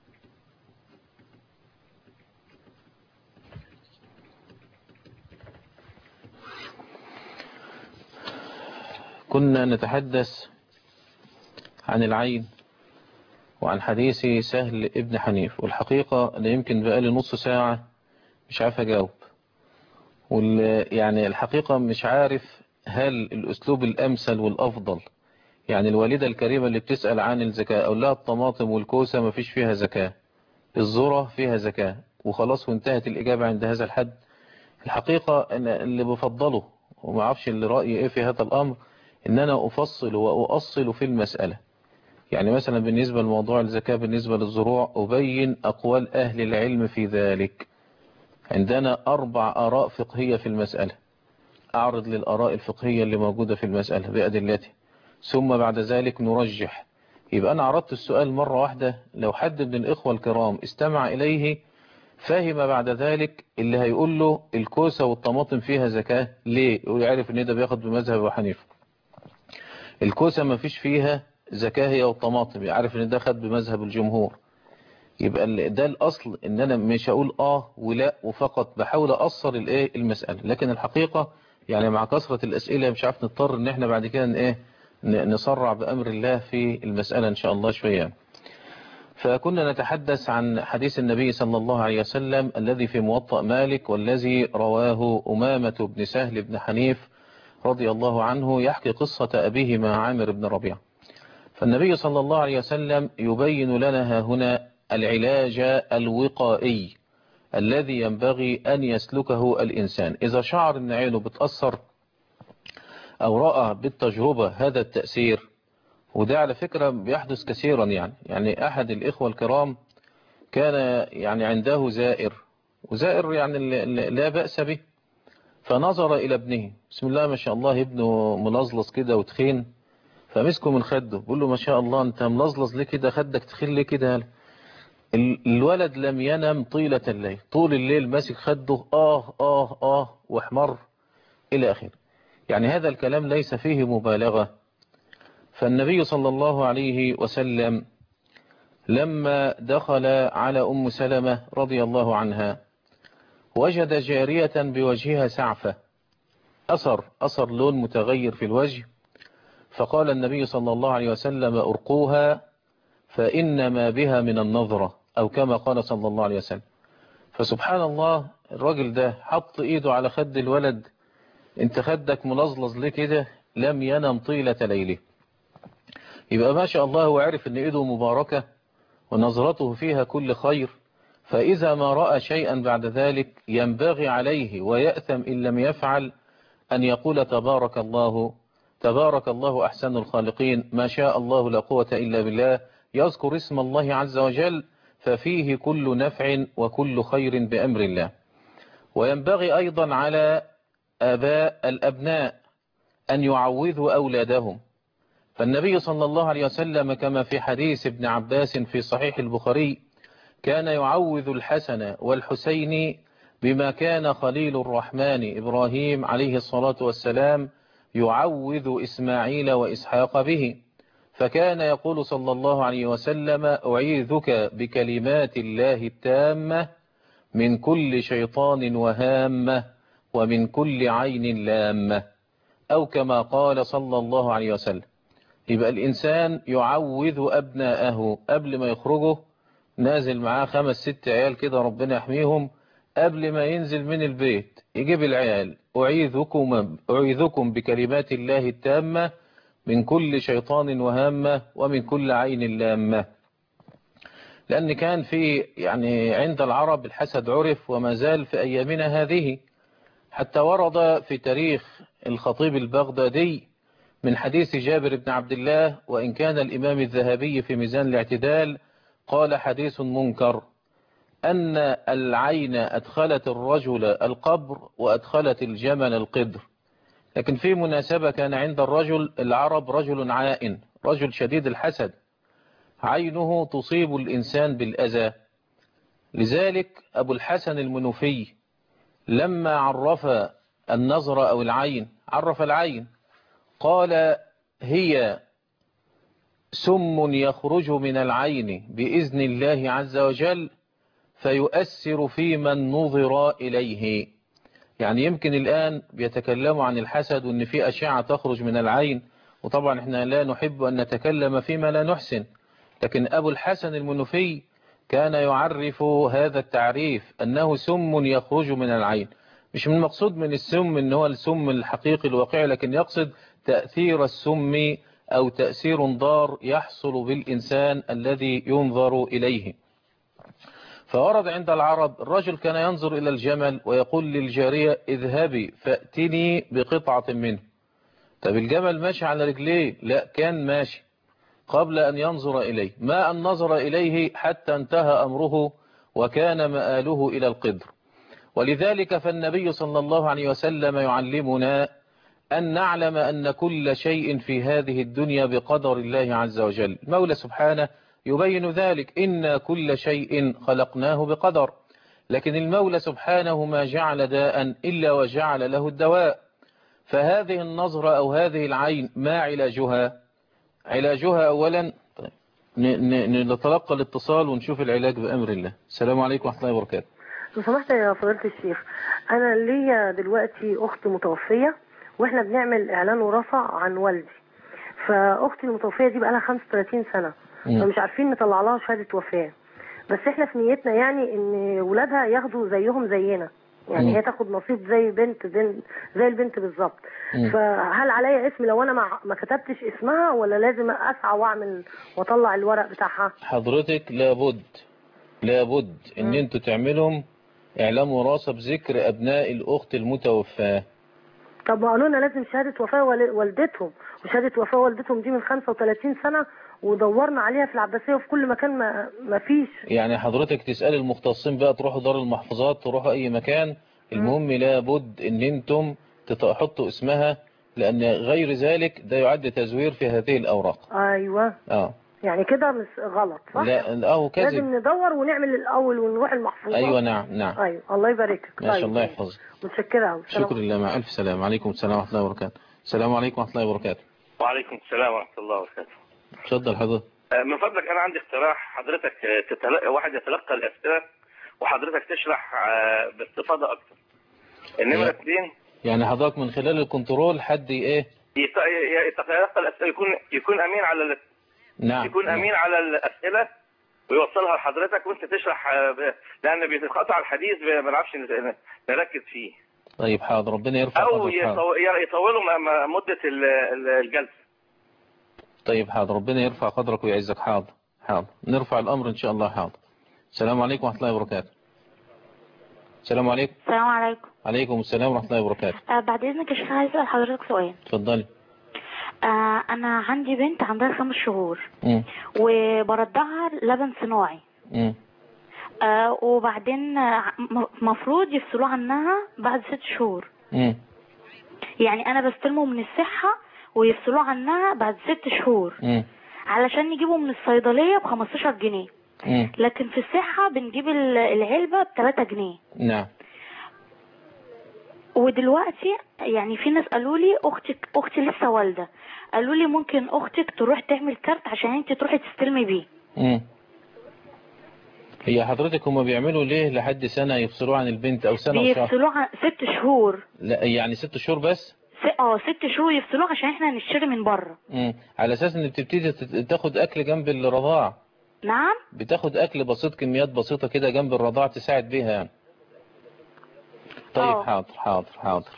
كنا نتحدث عن العين وعن حديث سهل ابن حنيف والحقيقة أنا يمكن بقالي نص ساعة مش عارف أجاوب وال يعني الحقيقة مش عارف هل الأسلوب الأمثل والأفضل يعني الوالدة الكريمة اللي بتسأل عن الزكاة أقول لها الطماطم والكوسة ما فيش فيها زكاة الذرة فيها زكاة وخلاص وانتهت الإجابة عند هذا الحد الحقيقة أنا اللي بفضله وما اعرفش اللي رأيي إيه في هذا الأمر إن أنا أفصل وأؤصل في المسألة يعني مثلا بالنسبة لموضوع الزكاة بالنسبة للزروع أبين أقوال أهل العلم في ذلك عندنا أربع آراء فقهية في المسألة أعرض للآراء الفقهية اللي موجودة في المسألة بأدلتها ثم بعد ذلك نرجح يبقى أنا عرضت السؤال مرة واحدة لو حد من الإخوة الكرام استمع إليه فهم بعد ذلك اللي هيقول له الكوسة والطماطم فيها زكاة ليه ويعرف ان ده بياخد بمذهب أبو حنيفه الكوسة ما فيش فيها زكاة هي والطماطم يعرف ان ده خد بمذهب الجمهور يبقى ال- ده الأصل ان انا مش هقول اه ولا وفقط بحاول أقصر الايه المسألة لكن الحقيقة يعني مع كثرة الأسئلة مش عارف نضطر ان احنا بعد كده ن- ايه ن- نسرع بأمر الله في المسألة ان شاء الله شوية فكنا نتحدث عن حديث النبي صلى الله عليه وسلم الذي في موطأ مالك والذي رواه أمامة بن سهل بن حنيف رضي الله عنه يحكي قصة أبيه مع عامر بن ربيعة فالنبي صلى الله عليه وسلم يبين لنا ها هنا العلاج الوقائي الذي ينبغي أن يسلكه الإنسان إذا شعر أن عينه بتأثر أو رأى بالتجربة هذا التأثير وده على فكرة بيحدث كثيرا يعني يعني أحد الإخوة الكرام كان يعني عنده زائر وزائر يعني ل- ل- لا بأس به فنظر إلى ابنه بسم الله ما شاء الله ابنه ملظلظ كده وتخين فمسكه من خده بقول له ما شاء الله انت ملظلظ ليه كده خدك تخين ليه كده ال- الولد لم ينم طيلة الليل طول الليل ماسك خده آه آه آه واحمر إلى آخره يعني هذا الكلام ليس فيه مبالغة فالنبي صلى الله عليه وسلم لما دخل على أم سلمة رضي الله عنها وجد جارية بوجهها سعفة أثر أثر لون متغير في الوجه فقال النبي صلى الله عليه وسلم أرقوها فإنما بها من النظرة أو كما قال صلى الله عليه وسلم فسبحان الله الراجل ده حط إيده على خد الولد انت خدك ملظلظ ليه كده لم ينم طيلة ليله يبقى ما شاء الله هو عرف ان ايده مباركة ونظرته فيها كل خير فإذا ما رأى شيئا بعد ذلك ينبغي عليه ويأثم إن لم يفعل أن يقول تبارك الله تبارك الله أحسن الخالقين ما شاء الله لا قوة إلا بالله يذكر اسم الله عز وجل ففيه كل نفع وكل خير بأمر الله وينبغي أيضا على آباء الأبناء أن يعوذوا أولادهم فالنبي صلى الله عليه وسلم كما في حديث ابن عباس في صحيح البخاري كان يعوذ الحسن والحسين بما كان خليل الرحمن إبراهيم عليه الصلاة والسلام يعوذ إسماعيل وإسحاق به فكان يقول صلى الله عليه وسلم أعيذك بكلمات الله التامة من كل شيطان وهامة ومن كل عين لامة أو كما قال صلى الله عليه وسلم يبقى الإنسان يعوذ أبناءه قبل ما يخرجوا نازل معاه خمس ست عيال كده ربنا يحميهم قبل ما ينزل من البيت يجيب العيال أعيذكم, أعيذكم بكلمات الله التامة من كل شيطان وهامة ومن كل عين لامة لأن كان في يعني عند العرب الحسد عرف وما زال في أيامنا هذه حتى ورد في تاريخ الخطيب البغدادي من حديث جابر بن عبد الله وإن كان الإمام الذهبي في ميزان الاعتدال قال حديث منكر أن العين أدخلت الرجل القبر وأدخلت الجمل القدر لكن في مناسبة كان عند الرجل العرب رجل عائن رجل شديد الحسد عينه تصيب الإنسان بالأذى لذلك أبو الحسن المنوفي لما عرف النظر أو العين عرف العين قال هي سم يخرج من العين بإذن الله عز وجل فيؤثر في من نظر إليه يعني يمكن الآن بيتكلموا عن الحسد وأن في أشعة تخرج من العين وطبعا احنا لا نحب أن نتكلم فيما لا نحسن لكن أبو الحسن المنوفي كان يعرف هذا التعريف أنه سم يخرج من العين مش من المقصود من السم ان هو السم الحقيقي الواقعي لكن يقصد تأثير السم أو تأثير ضار يحصل بالإنسان الذي ينظر إليه فورد عند العرب الرجل كان ينظر إلى الجمل ويقول للجارية اذهبي فأتني بقطعة منه طب الجمل ماشي على رجليه لا كان ماشي قبل أن ينظر إليه ما أن نظر إليه حتى انتهى أمره وكان مآله إلى القدر ولذلك فالنبي صلى الله عليه وسلم يعلمنا أن نعلم أن كل شيء في هذه الدنيا بقدر الله عز وجل مولى سبحانه يبين ذلك إن كل شيء خلقناه بقدر لكن المولى سبحانه ما جعل داء إلا وجعل له الدواء فهذه النظرة أو هذه العين ما علاجها علاجها أولا طيب. نتلقى الاتصال ونشوف العلاج بأمر الله السلام عليكم ورحمة الله وبركاته لو سمحت يا فضيلة الشيخ أنا ليا دلوقتي أخت متوفية وإحنا بنعمل إعلان وراثة عن والدي فأختي المتوفية دي بقالها 35 سنة مم. فمش عارفين نطلع لها شهادة وفاة بس إحنا في نيتنا يعني إن ولادها ياخدوا زيهم زينا يعني مم. هي تاخد نصيب زي بنت بنت زي البنت بالظبط مم. فهل عليا اسم لو انا ما ما كتبتش اسمها ولا لازم اسعى واعمل واطلع الورق بتاعها حضرتك لابد لابد ان انتوا تعملوا اعلام وراثة بذكر ابناء الاخت المتوفاة طب ما قالوا لنا لازم شهاده وفاه وال- والدتهم وشهاده وفاه والدتهم دي من 35 سنه ودورنا عليها في العباسيه وفي كل مكان ما ما فيش يعني حضرتك تسأل المختصين بقى تروحوا دار المحفظات تروحوا اي مكان المهم لابد ان انتم تحطوا اسمها لان غير ذلك ده يعد تزوير في هذه الاوراق ايوه اه يعني كده مش غلط صح لا اهو كذب لازم ندور ونعمل الاول ونروح المحفوظات ايوه نعم نعم ايوه الله يبارك لك ما شاء الله يحفظك متشكره قوي شكرا لله مع الف سلام عليكم السلام ورحمة الله وبركاته السلام عليكم ورحمة الله وبركاته وعليكم السلام ورحمة الله وبركاته اتفضل حضرتك آه، من فضلك أنا عندي اقتراح حضرتك آه، تتلقى واحد يتلقى الأسئلة وحضرتك تشرح آه، باستفاضة أكتر النمرة يا- اثنين يعني حضرتك من خلال الكنترول حد ايه يت- ي- يتلقى الأسئلة يكون يكون أمين على ال- نعم يكون نعم. أمين على الأسئلة ويوصلها لحضرتك وأنت تشرح آه، ب- لأن بيتقطع الحديث ما بنعرفش ن- نركز فيه طيب حاضر ربنا يرفع أو قدرك حاضر يطو- يطولوا م- م- مدة ال- ال- الجلسة طيب حاضر ربنا يرفع قدرك ويعزك حاضر حاضر نرفع الأمر إن شاء الله حاضر السلام عليكم ورحمة الله وبركاته السلام عليكم السلام عليكم عليكم السلام ورحمة الله وبركاته آه بعد اذنك يا شيخ عايز اسال حضرتك سؤال اتفضلي آه انا عندي بنت عندها خمس شهور مم. وبرضعها لبن صناعي مم. آه وبعدين آه، م- مفروض يفصلوه عنها بعد ست شهور مم. يعني انا بستلمه من الصحة ويفصلوه عنها بعد ست شهور مم. علشان نجيبه من الصيدلية ب 15 جنيه مم. لكن في الصحة بنجيب ال- العلبة ب 3 جنيه نعم ودلوقتي يعني في ناس قالوا لي اختك اختي لسه والده قالوا لي ممكن اختك تروح تعمل كارت عشان انت تروحي تستلمي بيه مم. هي حضرتك هما بيعملوا ليه لحد سنة يفصلوه عن البنت او سنة وشهر بيفصلوه عن ست شهور لا يعني ست شهور بس س- اه ست شهور يفصلوه عشان احنا نشتري من بره مم. على اساس ان بتبتدي تت- تاخد اكل جنب الرضاعة نعم بتاخد اكل بسيط كميات بسيطة كده جنب الرضاعة تساعد بيها يعني طيب آه. حاضر حاضر حاضر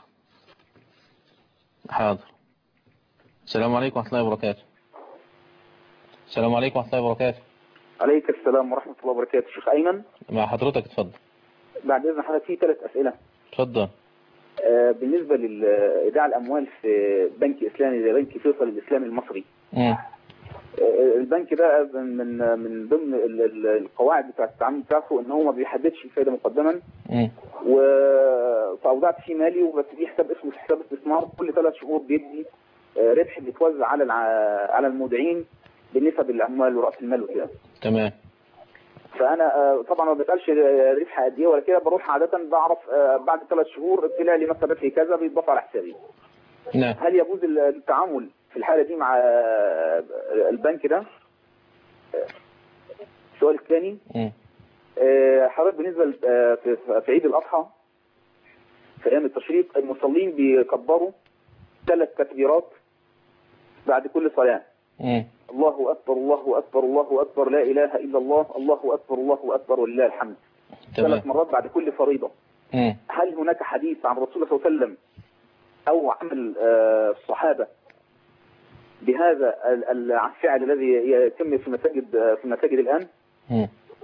حاضر السلام عليكم ورحمة الله وبركاته السلام عليكم ورحمة الله وبركاته عليك السلام ورحمة الله وبركاته شيخ أيمن مع حضرتك اتفضل بعد إذن حضرتك في ثلاث أسئلة اتفضل آه، بالنسبة لإيداع الأموال في بنك إسلامي زي بنك فيصل الإسلامي المصري مم. آه، البنك ده من من ضمن ال- ال- القواعد بتاعة التعامل بتاعته إن هو ما بيحددش الفايدة مقدما مم. و- فأودعت فيه مالي وبس في حساب اسمه حساب استثمار كل ثلاث شهور بيدي آه، ربح بيتوزع على الع- على المودعين بنسب الأموال ورأس المال وكده تمام فانا آه، طبعا ما بسالش آه، ربح قد ايه ولا كده بروح عاده بعرف آه، بعد ثلاث شهور طلع لي مثلا ربحي كذا بيتضاف على حسابي نعم هل يجوز ال- التعامل في الحاله دي مع آه، البنك ده آه، السؤال الثاني مم. آه، حضرتك بالنسبه ل- آه، في في عيد الاضحى في ايام التشريق المصلين بيكبروا ثلاث تكبيرات بعد كل صلاه مم. الله اكبر الله اكبر الله اكبر لا اله الا الله الله اكبر الله اكبر ولله الحمد تمام ثلاث مرات بعد كل فريضه مم. هل هناك حديث عن الرسول صلى الله عليه وسلم او عمل آه، الصحابه بهذا ال- ال- الفعل الذي يتم في مساجد آه، في المساجد الان مم.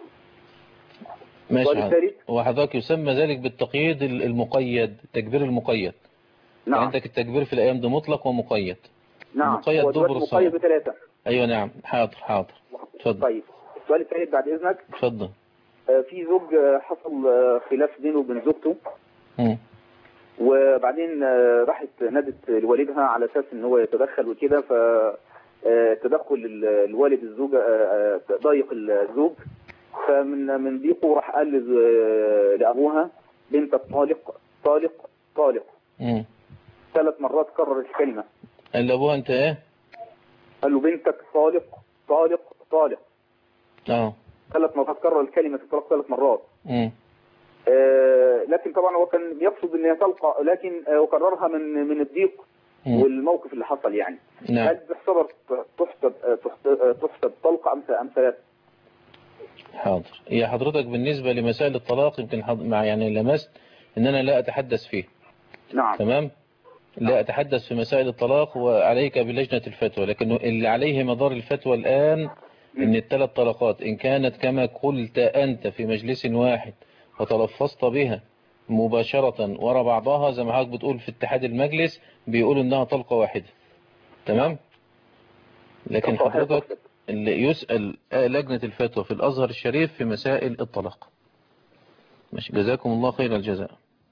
ماشي السؤال حاضر. الثالث وحضرتك يسمى ذلك بالتقييد ال- المقيد التكبير المقيد نعم عندك التكبير في الأيام ده مطلق ومقيد نعم مقيد هو دبر دلوقتي الصلاة. مقيد بثلاثه أيوة نعم حاضر حاضر اتفضل طيب السؤال الثالث بعد اذنك اتفضل آه، في زوج آه، حصل آه، خلاف بينه وبين زوجته مم. وبعدين آه، راحت نادت لوالدها على اساس ان هو يتدخل وكده ف آه، تدخل ال- الوالد الزوجة آه، آه، ضايق الزوج فمن من ضيقه راح قال لز- لأبوها بنتك طالق طالق طالق مم. ثلاث مرات كرر الكلمة قال لأبوها أنت إيه؟ قال له بنتك طالق طالق طالق اه ثلاث مرات كرر الكلمة الطلاق ثلاث مرات مم. آه، لكن طبعا هو كان يقصد ان هي تلقى لكن آه، وكررها من من الضيق مم. والموقف اللي حصل يعني نعم هل تعتبر تحسب آه، تحسب آه، تحسب طلقة أم أم ثلاث؟ حاضر هي حضرتك بالنسبة لمسائل الطلاق يمكن حض... مع يعني لمست ان انا لا اتحدث فيه نعم تمام لا اتحدث في مسائل الطلاق وعليك بلجنة الفتوى لكن اللي عليه مدار الفتوى الان ان الثلاث طلقات ان كانت كما قلت انت في مجلس واحد وتلفظت بها مباشرة ورا بعضها زي ما حضرتك بتقول في اتحاد المجلس بيقولوا انها طلقة واحدة تمام لكن طلقة واحدة حضرتك اللي يسأل لجنة الفتوى في الأزهر الشريف في مسائل الطلاق ماشي جزاكم الله خير الجزاء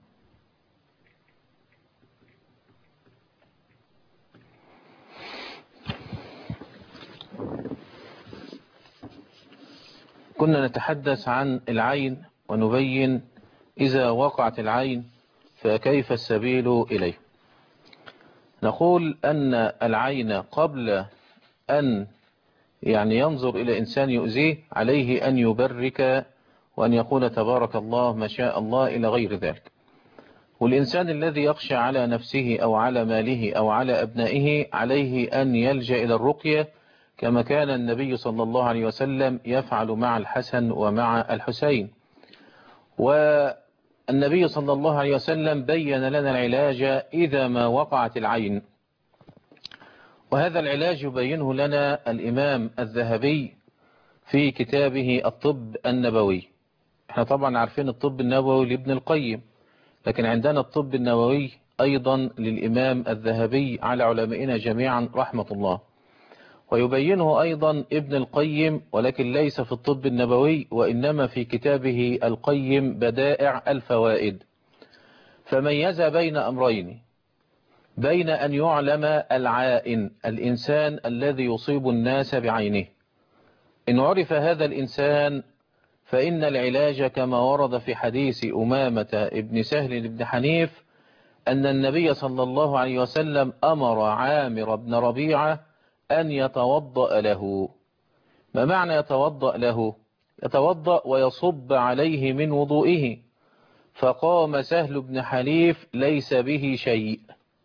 كنا نتحدث عن العين ونبين إذا وقعت العين فكيف السبيل إليه نقول أن العين قبل أن يعني ينظر إلى إنسان يؤذيه عليه أن يبرك وأن يقول تبارك الله ما شاء الله إلى غير ذلك والإنسان الذي يخشى على نفسه أو على ماله أو على أبنائه عليه أن يلجأ إلى الرقية كما كان النبي صلى الله عليه وسلم يفعل مع الحسن ومع الحسين والنبي صلى الله عليه وسلم بين لنا العلاج إذا ما وقعت العين وهذا العلاج يبينه لنا الإمام الذهبي في كتابه الطب النبوي احنا طبعا عارفين الطب النبوي لابن القيم لكن عندنا الطب النبوي أيضا للإمام الذهبي على علمائنا جميعا رحمة الله ويبينه أيضا ابن القيم ولكن ليس في الطب النبوي وإنما في كتابه القيم بدائع الفوائد فميز بين أمرين بين أن يعلم العائن الإنسان الذي يصيب الناس بعينه إن عرف هذا الإنسان فإن العلاج كما ورد في حديث أمامة ابن سهل بن حنيف أن النبي صلى الله عليه وسلم أمر عامر بن ربيعة أن يتوضأ له ما معنى يتوضأ له يتوضأ ويصب عليه من وضوئه فقام سهل بن حنيف ليس به شيء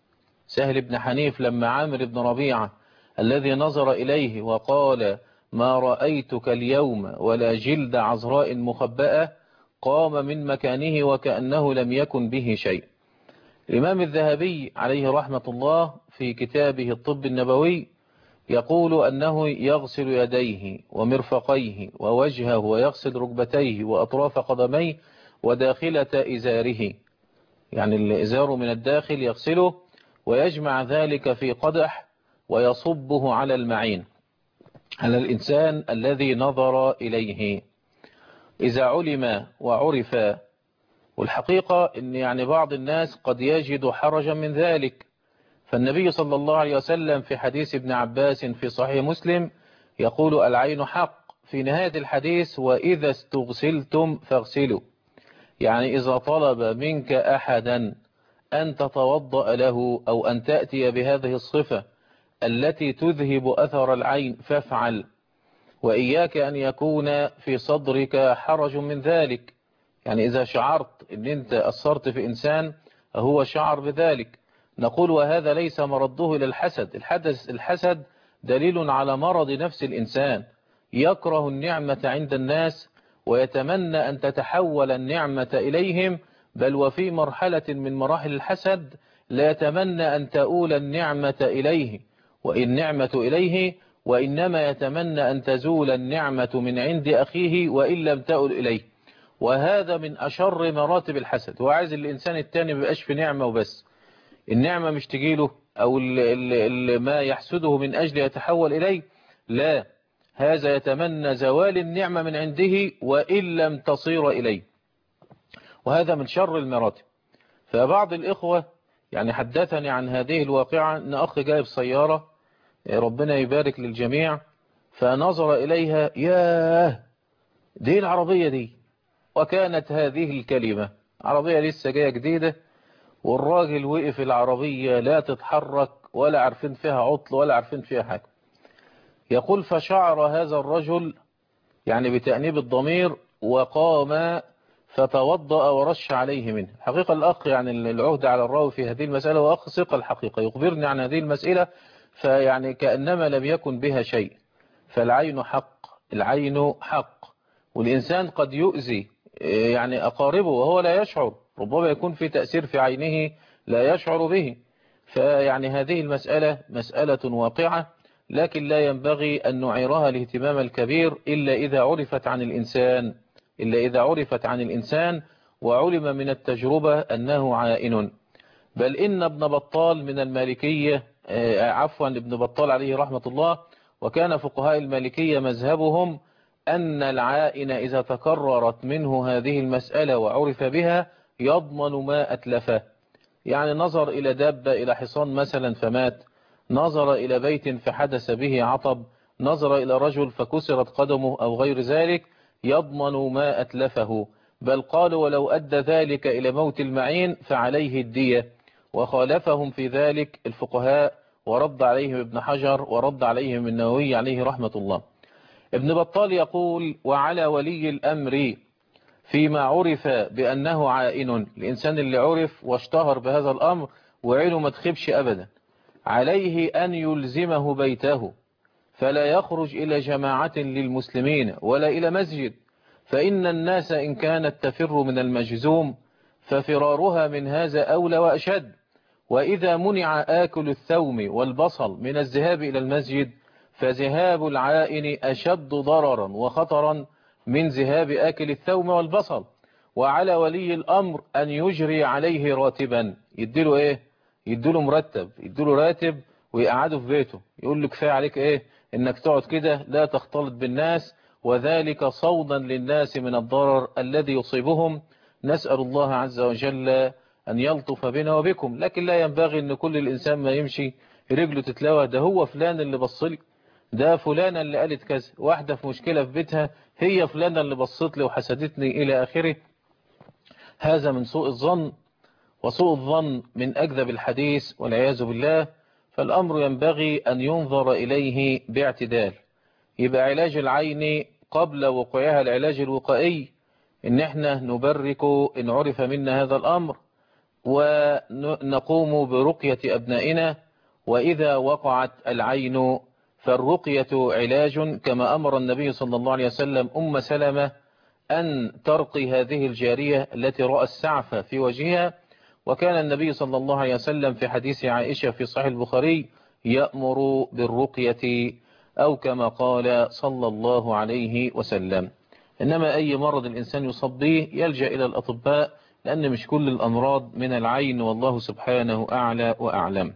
سهل بن حنيف لما عامر بن ربيعة الذي نظر إليه وقال ما رأيتك اليوم ولا جلد عذراء مخبأة قام من مكانه وكأنه لم يكن به شيء الإمام الذهبي عليه رحمة الله في كتابه الطب النبوي يقول أنه يغسل يديه ومرفقيه ووجهه ويغسل ركبتيه وأطراف قدميه وداخلة إزاره يعني الإزار من الداخل يغسله ويجمع ذلك في قدح ويصبه على المعين على الإنسان الذي نظر إليه إذا علم وعرف والحقيقة أن يعني بعض الناس قد يجد حرجا من ذلك فالنبي صلى الله عليه وسلم في حديث ابن عباس في صحيح مسلم يقول العين حق في نهاية الحديث وإذا استغسلتم فاغسلوا يعني إذا طلب منك أحدا أن تتوضأ له أو أن تأتي بهذه الصفة التي تذهب أثر العين فافعل وإياك أن يكون في صدرك حرج من ذلك يعني إذا شعرت أن أنت أثرت في إنسان هو شعر بذلك نقول وهذا ليس مرده إلى الحسد الحدث الحسد دليل على مرض نفس الإنسان يكره النعمة عند الناس ويتمنى أن تتحول النعمة إليهم بل وفي مرحلة من مراحل الحسد لا يتمنى أن تؤول النعمة إليه وإن نعمة إليه وإنما يتمنى أن تزول النعمة من عند أخيه وإن لم تؤل إليه وهذا من أشر مراتب الحسد هو عايز الإنسان التاني مبقاش في نعمة وبس النعمة مش تجيله أو ال ال ال ما يحسده من أجل يتحول إليه لا هذا يتمنى زوال النعمة من عنده وإن لم تصير إليه وهذا من شر المراتب فبعض الإخوة يعني حدثني عن هذه الواقعة أن أخ جايب سيارة ربنا يبارك للجميع فنظر إليها ياه دي العربية دي وكانت هذه الكلمة عربية لسه جاية جديدة والراجل وقف العربية لا تتحرك ولا عارفين فيها عطل ولا عارفين فيها حاجة يقول فشعر هذا الرجل يعني بتأنيب الضمير وقام فتوضأ ورش عليه منه حقيقة الأخ يعني العهد على الراوي في هذه المسألة وأخ ثقة الحقيقة يخبرني عن هذه المسألة فيعني كأنما لم يكن بها شيء فالعين حق العين حق والإنسان قد يؤذي يعني أقاربه وهو لا يشعر ربما يكون في تأثير في عينه لا يشعر به فيعني هذه المسألة مسألة واقعة لكن لا ينبغي أن نعيرها الاهتمام الكبير إلا إذا عرفت عن الإنسان إلا إذا عرفت عن الإنسان وعلم من التجربة أنه عائن بل إن ابن بطال من المالكية عفوا ابن بطال عليه رحمة الله وكان فقهاء المالكية مذهبهم أن العائن إذا تكررت منه هذه المسألة وعرف بها يضمن ما أتلفه يعني نظر إلى دابة إلى حصان مثلا فمات نظر إلى بيت فحدث به عطب نظر إلى رجل فكسرت قدمه أو غير ذلك يضمن ما أتلفه بل قالوا ولو أدى ذلك إلى موت المعين فعليه الدية وخالفهم في ذلك الفقهاء ورد عليهم ابن حجر ورد عليهم النووي عليه رحمة الله ابن بطال يقول وعلى ولي الأمر فيما عرف بأنه عائن الإنسان اللي عرف واشتهر بهذا الأمر وعينه ما تخبش أبدا عليه أن يلزمه بيته فلا يخرج إلى جماعة للمسلمين ولا إلى مسجد فإن الناس إن كانت تفر من المجزوم ففرارها من هذا أولى وأشد وإذا منع آكل الثوم والبصل من الذهاب إلى المسجد فذهاب العائن أشد ضررا وخطرا من ذهاب آكل الثوم والبصل وعلى ولي الأمر أن يجري عليه راتبا يديله إيه يديله مرتب يديله راتب ويقعده في بيته يقول له كفاية عليك إيه إنك تقعد كده لا تختلط بالناس وذلك صودا للناس من الضرر الذي يصيبهم نسأل الله عز وجل أن يلطف بنا وبكم لكن لا ينبغي أن كل الإنسان ما يمشي رجله تتلوى ده هو فلان اللي بصلي ده فلانة اللي قالت كذا واحدة في مشكلة في بيتها هي فلانة اللي بصت لي وحسدتني إلى آخره هذا من سوء الظن وسوء الظن من أكذب الحديث والعياذ بالله فالأمر ينبغي أن ينظر إليه باعتدال يبقى علاج العين قبل وقوعها العلاج الوقائي إن احنا نبرك إن عرف منا هذا الأمر ونقوم برقية أبنائنا وإذا وقعت العين فالرقية علاج كما أمر النبي صلى الله عليه وسلم أم سلمة أن ترقي هذه الجارية التي رأى السعف في وجهها وكان النبي صلى الله عليه وسلم في حديث عائشة في صحيح البخاري يأمر بالرقية أو كما قال صلى الله عليه وسلم إنما أي مرض الإنسان يصاب به يلجأ إلى الأطباء لأن مش كل الأمراض من العين والله سبحانه أعلى وأعلم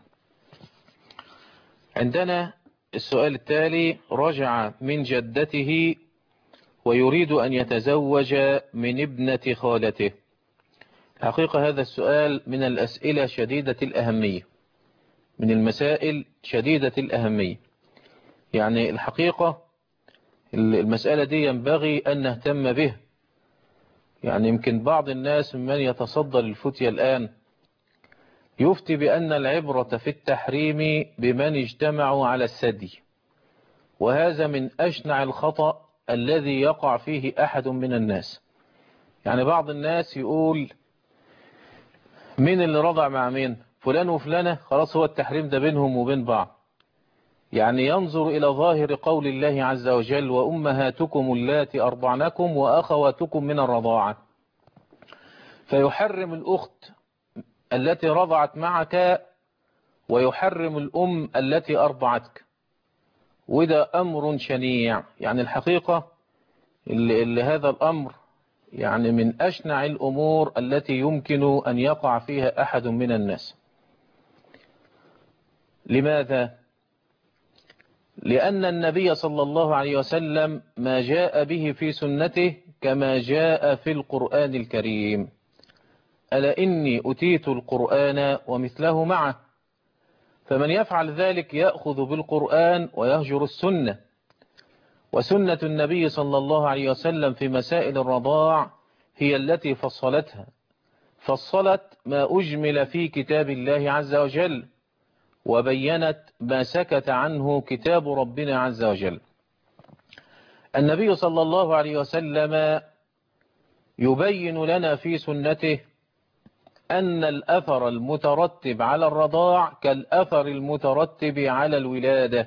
عندنا السؤال التالي رجع من جدته ويريد أن يتزوج من ابنة خالته حقيقة هذا السؤال من الأسئلة شديدة الأهمية من المسائل شديدة الأهمية يعني الحقيقة المسألة دي ينبغي أن نهتم به يعني يمكن بعض الناس ممن يتصدى للفتية الآن يفتي بأن العبرة في التحريم بمن اجتمعوا على السدي وهذا من أشنع الخطأ الذي يقع فيه أحد من الناس يعني بعض الناس يقول مين اللي رضع مع مين فلان وفلانة خلاص هو التحريم ده بينهم وبين بعض يعني ينظر إلى ظاهر قول الله عز وجل وأمهاتكم اللاتي أرضعنكم وأخواتكم من الرضاعة فيحرم الأخت التي رضعت معك ويحرم الأم التي أرضعتك وده أمر شنيع يعني الحقيقة اللي, اللي هذا الأمر يعني من أشنع الأمور التي يمكن أن يقع فيها أحد من الناس لماذا؟ لأن النبي صلى الله عليه وسلم ما جاء به في سنته كما جاء في القرآن الكريم ألا إني أتيت القرآن ومثله معه فمن يفعل ذلك يأخذ بالقرآن ويهجر السنة وسنة النبي صلى الله عليه وسلم في مسائل الرضاع هي التي فصلتها فصلت ما أجمل في كتاب الله عز وجل وبينت ما سكت عنه كتاب ربنا عز وجل النبي صلى الله عليه وسلم يبين لنا في سنته أن الأثر المترتب على الرضاع كالأثر المترتب على الولادة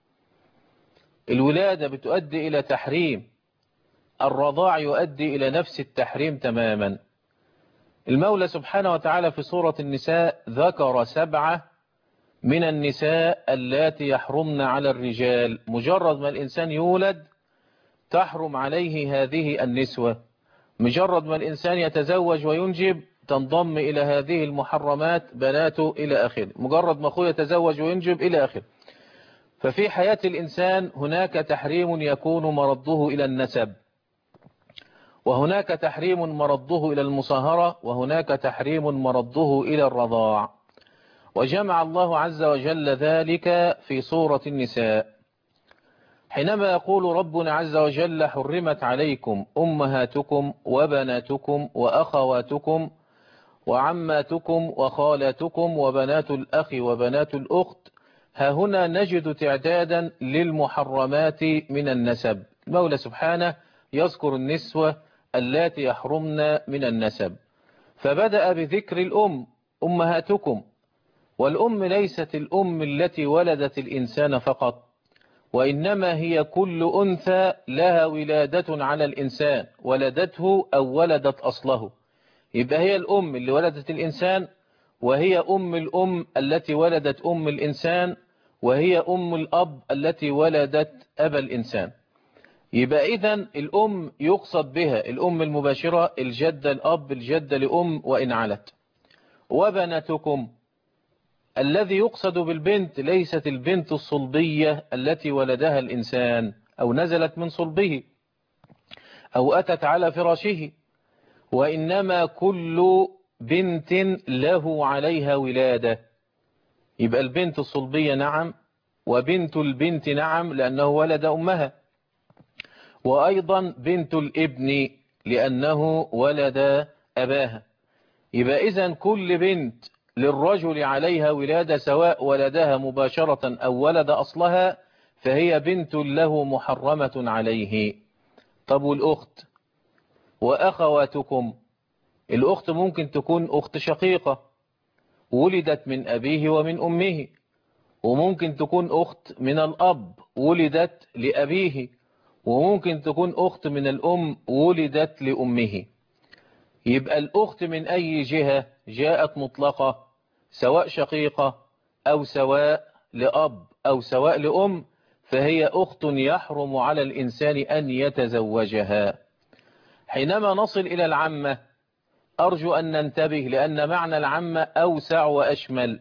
الولادة بتؤدي إلى تحريم الرضاع يؤدي إلى نفس التحريم تماما المولى سبحانه وتعالى في سورة النساء ذكر سبعة من النساء اللاتي يحرمن على الرجال مجرد ما الإنسان يولد تحرم عليه هذه النسوة مجرد ما الإنسان يتزوج وينجب تنضم إلى هذه المحرمات بناته إلى آخره مجرد ما أخوه يتزوج وينجب إلى آخره ففي حياة الإنسان هناك تحريم يكون مرده إلى النسب وهناك تحريم مرده إلى المصاهرة وهناك تحريم مرده إلى الرضاع وجمع الله عز وجل ذلك في سورة النساء حينما يقول ربنا عز وجل حرمت عليكم أمهاتكم وبناتكم وأخواتكم وعماتكم وخالاتكم وبنات الأخ وبنات الأخت ها هنا نجد تعدادا للمحرمات من النسب المولى سبحانه يذكر النسوة اللاتي يحرمن من النسب فبدأ بذكر الأم أمهاتكم والأم ليست الأم التي ولدت الإنسان فقط وإنما هي كل أنثى لها ولادة على الإنسان ولدته أو ولدت أصله يبقى هي الأم اللي ولدت الإنسان وهي أم الأم التي ولدت أم الإنسان وهي أم الأب التي ولدت أبا الإنسان يبقى إذا الأم يقصد بها الأم المباشرة الجدة الأب الجدة لأم وإن علت وبناتكم الذي يقصد بالبنت ليست البنت الصلبية التي ولدها الإنسان أو نزلت من صلبه أو أتت على فراشه وإنما كل بنت له عليها ولادة يبقى البنت الصلبية نعم وبنت البنت نعم لأنه ولد أمها وأيضا بنت الابن لأنه ولد أباها يبقى إذا كل بنت للرجل عليها ولادة سواء ولدها مباشرة أو ولد أصلها فهي بنت له محرمة عليه طب والأخت وأخواتكم الأخت ممكن تكون أخت شقيقة ولدت من أبيه ومن أمه وممكن تكون أخت من الأب ولدت لأبيه وممكن تكون أخت من الأم ولدت لأمه يبقى الأخت من أي جهة جاءت مطلقة سواء شقيقة أو سواء لأب أو سواء لأم فهي أخت يحرم على الإنسان أن يتزوجها حينما نصل إلى العمة أرجو أن ننتبه لأن معنى العمة أوسع وأشمل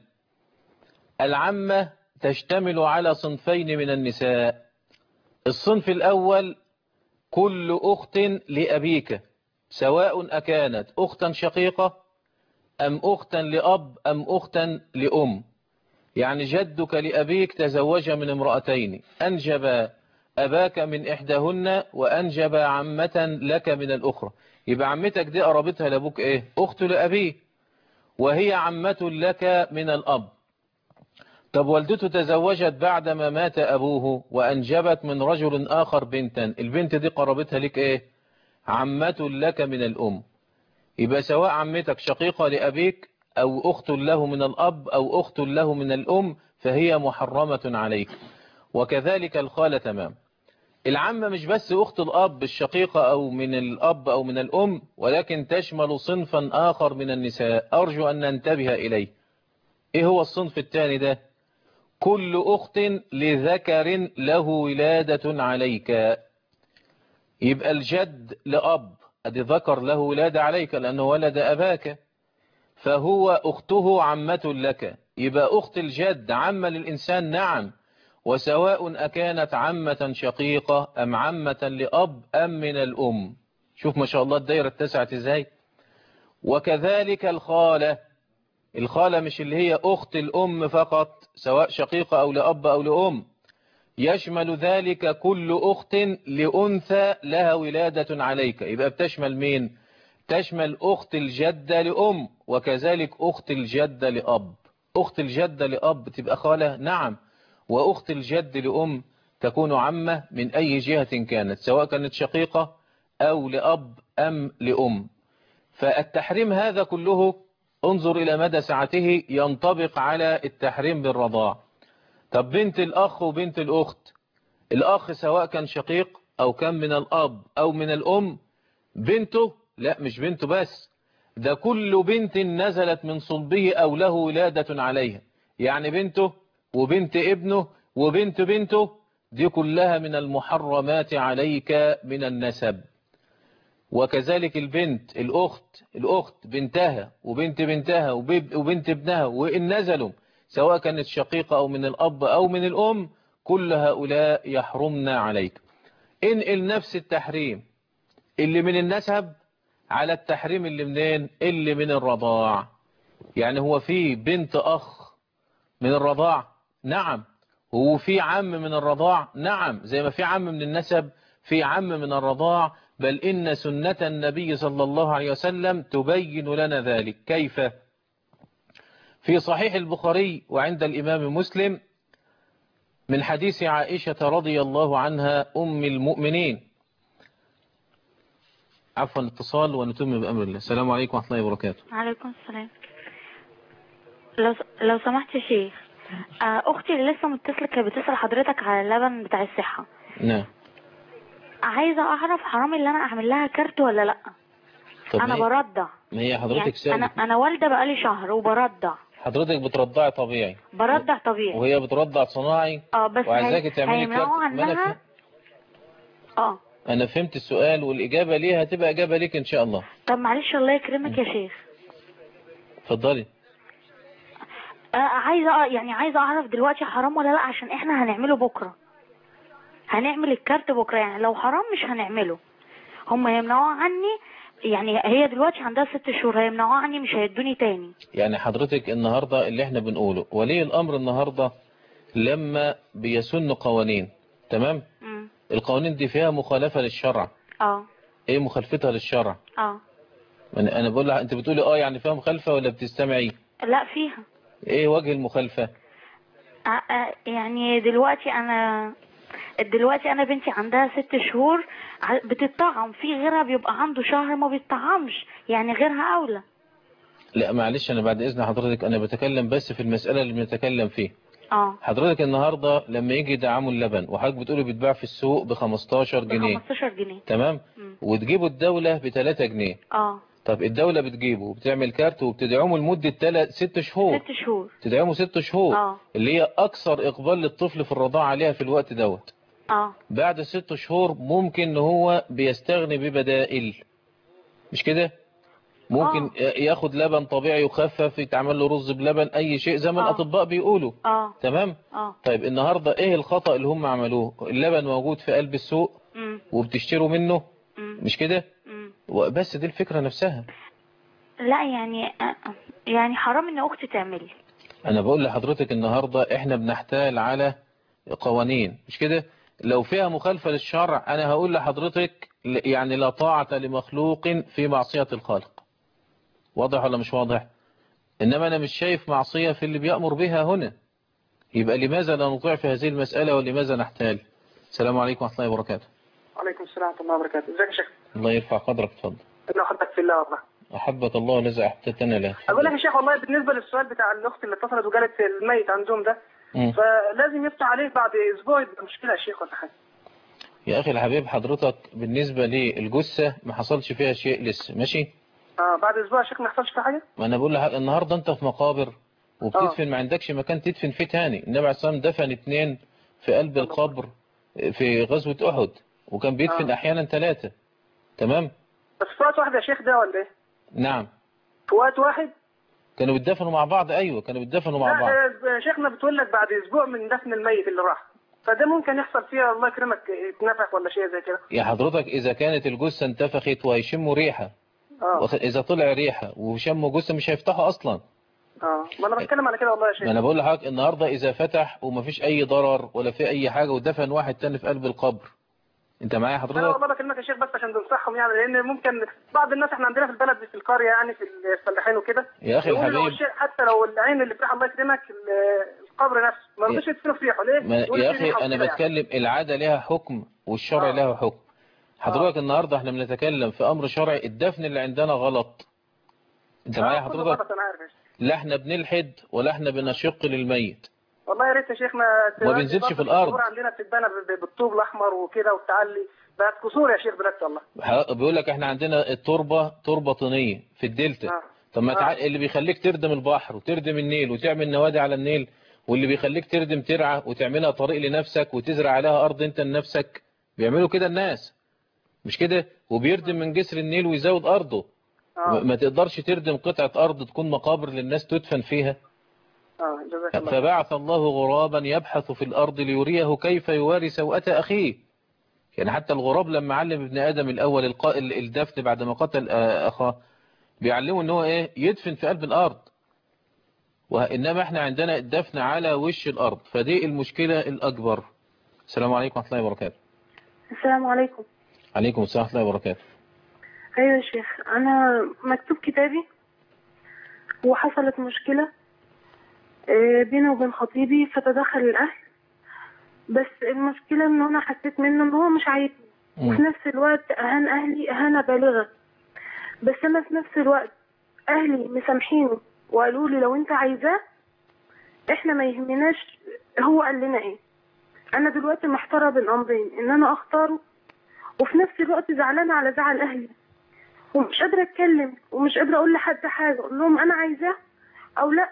العمة تشتمل على صنفين من النساء الصنف الأول كل أخت لأبيك سواء أكانت أختا شقيقة أم أختا لأب أم أختا لأم يعني جدك لأبيك تزوج من امرأتين أنجب أباك من إحداهن وأنجب عمة لك من الأخرى يبقى عمتك دي قرابتها لأبوك إيه أخت لأبيه وهي عمة لك من الأب طب والدته تزوجت بعدما مات أبوه وأنجبت من رجل آخر بنتا البنت دي قرابتها لك إيه عمة لك من الأم يبقى سواء عمتك شقيقة لأبيك أو أخت له من الأب أو أخت له من الأم فهي محرمة عليك وكذلك الخالة تمام العمة مش بس أخت الأب الشقيقة أو من الأب أو من الأم ولكن تشمل صنفا آخر من النساء أرجو أن ننتبه إليه إيه هو الصنف الثاني ده كل أخت لذكر له ولادة عليك يبقى الجد لأب أدي ذكر له ولادة عليك لأنه ولد أباك فهو أخته عمة لك يبقى أخت الجد عمة للإنسان نعم وسواء أكانت عمة شقيقة أم عمة لأب أم من الأم شوف ما شاء الله الدايرة اتسعت ازاي وكذلك الخالة الخالة مش اللي هي أخت الأم فقط سواء شقيقة أو لأب أو لأم يشمل ذلك كل أخت لأنثى لها ولادة عليك يبقى بتشمل مين تشمل أخت الجدة لأم وكذلك أخت الجدة لأب أخت الجدة لأب تبقى خالة نعم وأخت الجد لأم تكون عمة من أي جهة كانت سواء كانت شقيقة أو لأب أم لأم فالتحريم هذا كله انظر إلى مدى سعته ينطبق على التحريم بالرضاع طب بنت الأخ وبنت الأخت الأخ سواء كان شقيق أو كان من الأب أو من الأم بنته لا مش بنته بس ده كل بنت نزلت من صلبه أو له ولادة عليها يعني بنته وبنت ابنه وبنت بنته دي كلها من المحرمات عليك من النسب وكذلك البنت الأخت الأخت بنتها وبنت بنتها وبنت ابنها وإن نزلوا سواء كانت شقيقة أو من الأب أو من الأم كل هؤلاء يحرمنا عليك انقل نفس التحريم اللي من النسب على التحريم اللي منين اللي من الرضاع يعني هو في بنت أخ من الرضاع نعم هو في عم من الرضاع نعم زي ما في عم من النسب في عم من الرضاع بل إن سنة النبي صلى الله عليه وسلم تبين لنا ذلك كيف في صحيح البخاري وعند الإمام مسلم من حديث عائشة رضي الله عنها أم المؤمنين عفوا الاتصال ونتم بأمر الله السلام عليكم ورحمة الله وبركاته عليكم السلام لو لو سمحت يا شيخ آه، اختي اللي لسه متصله كانت بتسال حضرتك على اللبن بتاع الصحه نعم عايزه اعرف حرام اللي انا اعمل لها كارت ولا لا طب انا ما هي- برضع ما هي حضرتك يعني سألت انا انا والده بقالي شهر وبرضع حضرتك بترضعي طبيعي برضع طبيعي وهي بترضع صناعي اه بس وعايزاكي هي- تعملي كارت هيمنعوا ما أنا عنها فهم- اه أنا فهمت السؤال والإجابة ليه هتبقى إجابة ليك إن شاء الله طب معلش الله يكرمك يا شيخ اتفضلي آه عايزه آه يعني عايزه اعرف دلوقتي حرام ولا لا عشان احنا هنعمله بكره هنعمل الكارت بكره يعني لو حرام مش هنعمله هم يمنعوه عني يعني هي دلوقتي عندها ست شهور هيمنعوه عني مش هيدوني تاني يعني حضرتك النهاردة اللي احنا بنقوله ولي الأمر النهاردة لما بيسن قوانين تمام مم. القوانين دي فيها مخالفة للشرع اه ايه مخالفتها للشرع اه انا أنا بقول لها انت بتقولي اه يعني فيها مخالفة ولا بتستمعي لا فيها ايه وجه المخالفة ع- ع- يعني دلوقتي انا دلوقتي انا بنتي عندها ست شهور ع- بتطعم في غيرها بيبقى عنده شهر ما بيطعمش يعني غيرها اولى لا معلش انا بعد اذن حضرتك انا بتكلم بس في المسألة اللي بنتكلم فيها اه حضرتك النهاردة لما يجي يدعموا اللبن وحضرتك بتقولي بيتباع في السوق ب 15 ب جنيه 15 جنيه تمام وتجيبوا الدولة ب 3 جنيه اه طب الدولة بتجيبه وبتعمل كارت وبتدعمه لمدة تلات ست شهور ست شهور تدعمه ست شهور اه اللي هي أكثر إقبال للطفل في الرضاعة عليها في الوقت دوت اه بعد ست شهور ممكن ان هو بيستغني ببدائل مش كده ممكن ياخد لبن طبيعي يخفف يتعمل له رز بلبن اي شيء زي ما آه. الاطباء بيقولوا اه تمام اه طيب النهارده ايه الخطأ اللي هم عملوه اللبن موجود في قلب السوق مم. وبتشتروا منه مم. مش كده مم. بس دي الفكرة نفسها لا يعني آه، يعني حرام ان اختي تعمل انا بقول لحضرتك النهاردة احنا بنحتال على قوانين مش كده لو فيها مخالفة للشرع انا هقول لحضرتك ل- يعني لا طاعة لمخلوق في معصية الخالق واضح ولا مش واضح انما انا مش شايف معصية في اللي بيأمر بها هنا يبقى لماذا لا نطيع في هذه المسألة ولماذا نحتال السلام عليكم ورحمة الله وبركاته وعليكم السلام ورحمة الله وبركاته ازيك يا شيخ الله يرفع قدرك اتفضل انا احبك في الله والله أحبك الله والذي أحببتنا له اقول لك يا شيخ والله بالنسبة للسؤال بتاع الاخت اللي اتصلت وقالت الميت عندهم ده مم. فلازم يفتح عليه بعد اسبوع يبقى مشكلة يا شيخ ولا حاجة يا أخي الحبيب حضرتك بالنسبة للجثة ما حصلش فيها شيء لسه ماشي اه بعد اسبوع يا شيخ ما يحصلش في حاجة ما أنا بقول لحضرتك النهاردة أنت في مقابر وبتدفن ما عندكش مكان تدفن فيه تاني النبي عليه الصلاة والسلام دفن اتنين في قلب القبر في غزوة أحد وكان بيدفن أحيانا ثلاثة تمام بس في وقت واحد يا شيخ ده ولا ايه نعم في وقت واحد كانوا بيتدفنوا مع بعض أيوة كانوا بيتدفنوا مع بعض لا آه، شيخنا بتقول لك بعد اسبوع من دفن الميت اللي راح فده ممكن يحصل فيها الله يكرمك يتنفخ ولا شيء زي كده يا حضرتك إذا كانت الجثة انتفخت وهيشموا ريحة اه وخ- إذا طلع ريحة وشموا جثة مش هيفتحوا أصلا اه ما انا بتكلم على كده والله يا شيخ ما انا بقول لحضرتك النهارده اذا فتح ومفيش اي ضرر ولا في اي حاجه ودفن واحد تاني في قلب القبر انت معايا لا حضرتك والله بكلمك يا شيخ بس عشان تنصحهم يعني لان ممكن بعض الناس احنا عندنا في البلد في القريه يعني في الفلاحين وكده يا أخي يقولوا لو الحبيب. الشيء حتى لو العين اللي بتاع الله يكرمك ال- القبر نفسه ما رضيش يدفنوا في ريحه ليه؟ ما يقول يا في اخي ريحة انا وكده يعني. بتكلم العاده لها حكم والشرع له حكم حضرتك النهارده احنا بنتكلم في امر شرعي الدفن اللي عندنا غلط انت معايا آه، كله حضرتك غلط، انا عارف يا شيخ. لا احنا بنلحد ولا احنا بنشق للميت والله يا ريت يا شيخنا ما بينزلش برضه في الأرض. القبور عندنا بتتبنى ب- ب- بالطوب الاحمر وكده والتعلي بقت قصور يا شيخ بجد والله ح- بيقول لك احنا عندنا التربه تربه طينيه في الدلتا آه. طب ما آه. تع... اللي بيخليك تردم البحر وتردم النيل وتعمل نوادي على النيل واللي بيخليك تردم ترعه وتعملها طريق لنفسك وتزرع عليها ارض انت لنفسك بيعملوا كده الناس مش كده وبيردم من جسر النيل ويزود ارضه اه ما تقدرش تردم قطعة ارض تكون مقابر للناس تدفن فيها اه جزاك الله فبعث الله غرابا يبحث في الارض ليريه كيف يواري سوءة اخيه يعني حتى الغراب لما علم ابن ادم الاول القا- ال- الدفن بعد ما قتل آه، اخاه بيعلمه ان هو ايه يدفن في قلب الارض وانما احنا عندنا الدفن على وش الارض فدي المشكلة الاكبر السلام عليكم ورحمة الله وبركاته السلام عليكم عليكم السلام ورحمة الله وبركاته ايوه يا شيخ انا مكتوب كتابي وحصلت مشكلة آه، بيني وبين خطيبي فتدخل الاهل بس المشكلة ان انا حسيت منه ان هو مش عايزني وفي نفس الوقت اهان اهلي اهانة بالغة بس انا في نفس الوقت اهلي مسامحيني وقالوا لي لو انت عايزاه احنا ما يهمناش هو قال لنا ايه انا دلوقتي محتارة بين امرين ان انا اختاره وفي نفس الوقت زعلانة على زعل اهلي ومش قادرة اتكلم ومش قادرة اقول لحد حاجة اقول لهم انا عايزاه او لا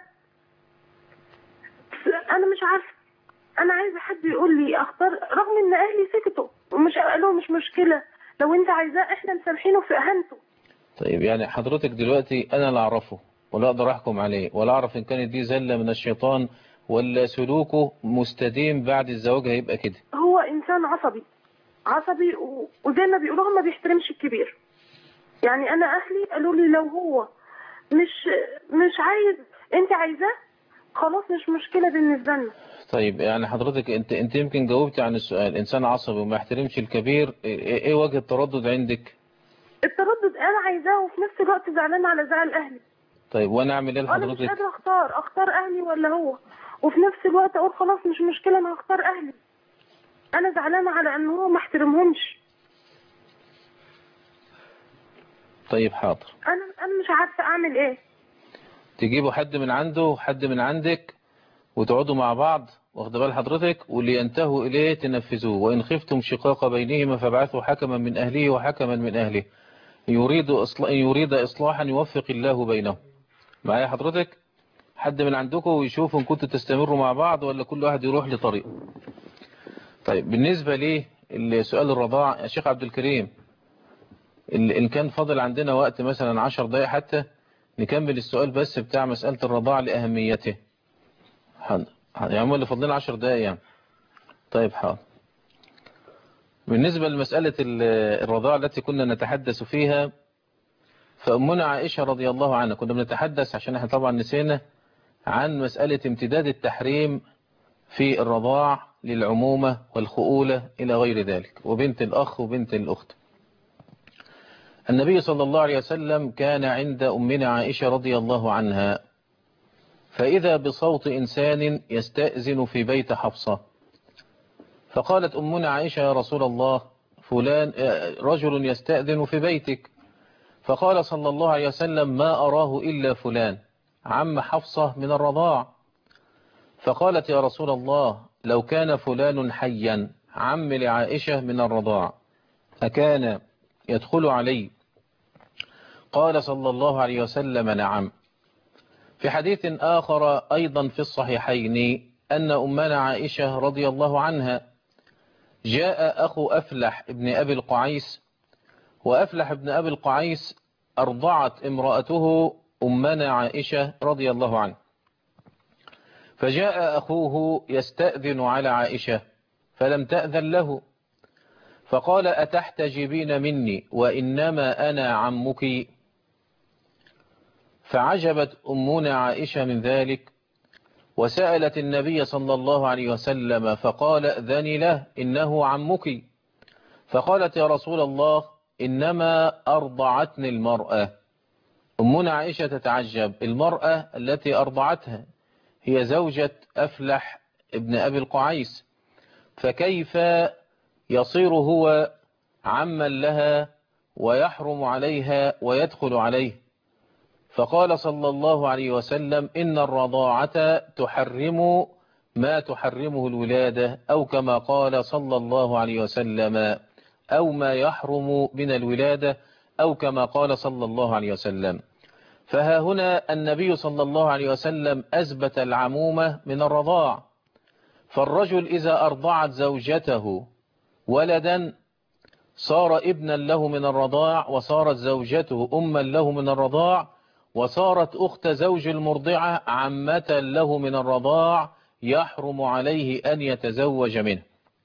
بس انا مش عارفة انا عايزة حد يقول لي اختار رغم ان اهلي سكتوا ومش قالوا مش مشكلة لو انت عايزاه احنا مسامحينه في اهانته طيب يعني حضرتك دلوقتي انا لا اعرفه ولا اقدر احكم عليه ولا اعرف ان كانت دي زلة من الشيطان ولا سلوكه مستديم بعد الزواج هيبقى كده هو انسان عصبي عصبي و... وزي ما بيقولوا هو ما بيحترمش الكبير يعني انا اهلي قالوا لي لو هو مش مش عايز انت عايزاه خلاص مش مشكلة بالنسبة لنا طيب يعني حضرتك انت انت يمكن جاوبت عن السؤال انسان عصبي وما يحترمش الكبير ايه ايه وجه التردد عندك التردد انا عايزاه وفي نفس الوقت زعلانه على زعل اهلي طيب وانا اعمل ايه وانا مش لحضرتك قادره اختار اختار اهلي ولا هو وفي نفس الوقت اقول خلاص مش مشكله انا هختار اهلي انا زعلانه على ان هو ما احترمهمش طيب حاضر انا انا مش عارفه اعمل ايه تجيبوا حد من عنده وحد من عندك وتقعدوا مع بعض واخد بال حضرتك واللي ينتهوا إليه تنفذوه وإن خفتم شقاق بينهما فابعثوا حكما من أهله وحكما من أهله يريد إصلاح يريد إصلاحا يوفق الله بينهم معايا حضرتك حد من عندكم ويشوف إن كنتوا تستمروا مع بعض ولا كل واحد يروح لطريقه طيب بالنسبة لي سؤال الرضاع يا شيخ عبد الكريم ال- إن كان فاضل عندنا وقت مثلا عشر دقايق حتى نكمل السؤال بس بتاع مسألة الرضاع لأهميته حاضر يعني هم اللي فاضلين عشر دقايق يعني طيب حاضر بالنسبة لمسألة ال- الرضاعة التي كنا نتحدث فيها فأمنا عائشة رضي الله عنها كنا بنتحدث عشان احنا طبعا نسينا عن مسألة امتداد التحريم في الرضاع للعمومة والخؤولة إلى غير ذلك وبنت الأخ وبنت الأخت النبي صلى الله عليه وسلم كان عند أمنا عائشة رضي الله عنها فإذا بصوت إنسان يستأذن في بيت حفصة فقالت أمنا عائشة يا رسول الله فلان آه، رجل يستأذن في بيتك فقال صلى الله عليه وسلم ما أراه إلا فلان عم حفصة من الرضاع فقالت يا رسول الله لو كان فلان حيا عم لعائشة من الرضاع أكان يدخل علي قال صلى الله عليه وسلم نعم في حديث آخر أيضا في الصحيحين أن أمنا عائشة رضي الله عنها جاء أخو أفلح ابن أبي القعيس وأفلح ابن أبي القعيس أرضعت امرأته أمنا عائشة رضي الله عنه فجاء أخوه يستأذن على عائشة فلم تأذن له فقال أتحتجبين مني وإنما أنا عمك فعجبت أمنا عائشة من ذلك وسألت النبي صلى الله عليه وسلم فقال أذن له إنه عمك فقالت يا رسول الله إنما أرضعتني المرأة أمنا عائشة تتعجب المرأة التي أرضعتها هي زوجة أفلح ابن أبي القعيس فكيف يصير هو عما لها ويحرم عليها ويدخل عليه فقال صلى الله عليه وسلم إن الرضاعة تحرم ما تحرمه الولادة أو كما قال صلى الله عليه وسلم أو ما يحرم من الولادة أو كما قال صلى الله عليه وسلم فها هنا النبي صلى الله عليه وسلم أثبت العمومة من الرضاع فالرجل إذا أرضعت زوجته ولدا صار ابنا له من الرضاع وصارت زوجته أما له من الرضاع وصارت أخت زوج المرضعة عمة له من الرضاع يحرم عليه أن يتزوج منه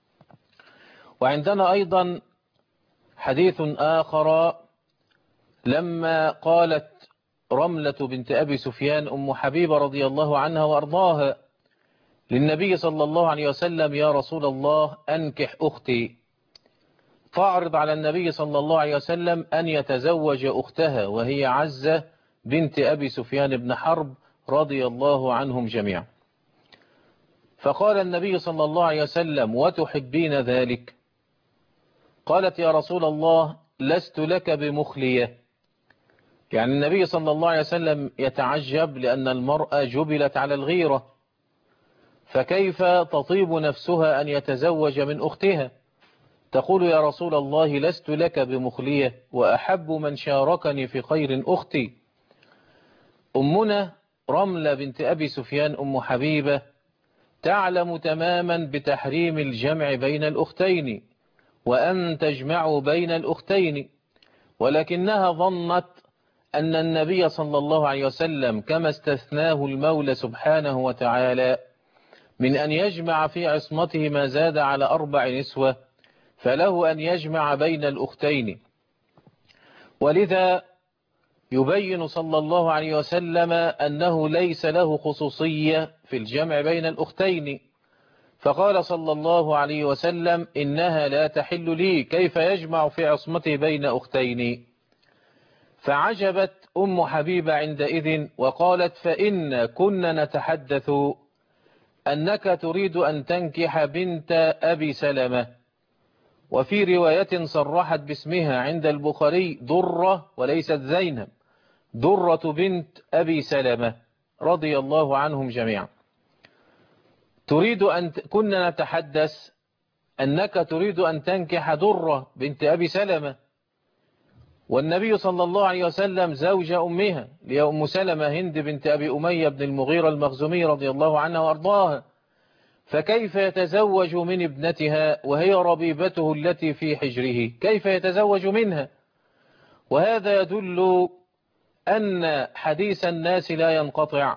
وعندنا أيضا حديث آخر لما قالت رملة بنت أبي سفيان أم حبيبة رضي الله عنها وأرضاها للنبي صلى الله عليه وسلم يا رسول الله أنكح أختي تعرض على النبي صلى الله عليه وسلم أن يتزوج أختها وهي عزة بنت أبي سفيان بن حرب رضي الله عنهم جميعا فقال النبي صلى الله عليه وسلم وتحبين ذلك قالت يا رسول الله لست لك بمخلية يعني النبي صلى الله عليه وسلم يتعجب لأن المرأة جبلت على الغيرة فكيف تطيب نفسها أن يتزوج من أختها تقول يا رسول الله لست لك بمخلية وأحب من شاركني في خير أختي أمنا رملة بنت أبي سفيان أم حبيبة تعلم تماما بتحريم الجمع بين الأختين وأن تجمعوا بين الأختين ولكنها ظنت أن النبي صلى الله عليه وسلم كما استثناه المولى سبحانه وتعالى من أن يجمع في عصمته ما زاد على أربع نسوة فله أن يجمع بين الأختين ولذا يبين صلى الله عليه وسلم أنه ليس له خصوصية في الجمع بين الأختين فقال صلى الله عليه وسلم إنها لا تحل لي كيف يجمع في عصمته بين أختين فعجبت أم حبيبة عندئذ وقالت فإن كنا نتحدث أنك تريد أن تنكح بنت أبي سلمة وفي رواية صرحت باسمها عند البخاري درة وليست زينب درة بنت أبي سلمة رضي الله عنهم جميعا تريد أن كنا نتحدث أنك تريد أن تنكح درة بنت أبي سلمة والنبي صلى الله عليه وسلم زوج أمها لي أم سلمة هند بنت أبي أمية بن المغيرة المخزومي رضي الله عنها وأرضاها فكيف يتزوج من ابنتها وهي ربيبته التي في حجره كيف يتزوج منها وهذا يدل أن حديث الناس لا ينقطع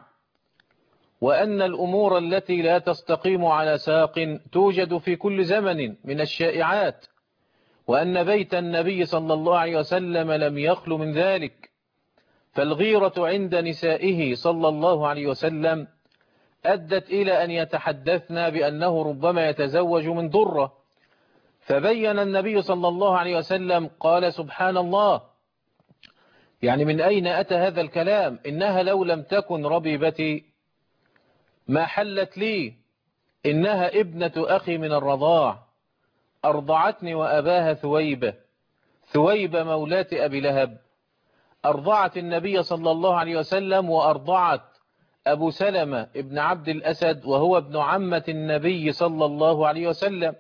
وأن الأمور التي لا تستقيم على ساق توجد في كل زمن من الشائعات وأن بيت النبي صلى الله عليه وسلم لم يخل من ذلك فالغيرة عند نسائه صلى الله عليه وسلم أدت إلى أن يتحدثنا بأنه ربما يتزوج من ضرة فبين النبي صلى الله عليه وسلم قال سبحان الله يعني من أين أتى هذا الكلام إنها لو لم تكن ربيبتي ما حلت لي إنها ابنة أخي من الرضاع أرضعتني وأباها ثويبة ثويبة مولاة أبي لهب أرضعت النبي صلى الله عليه وسلم وأرضعت أبو سلمة ابن عبد الأسد وهو ابن عمة النبي صلى الله عليه وسلم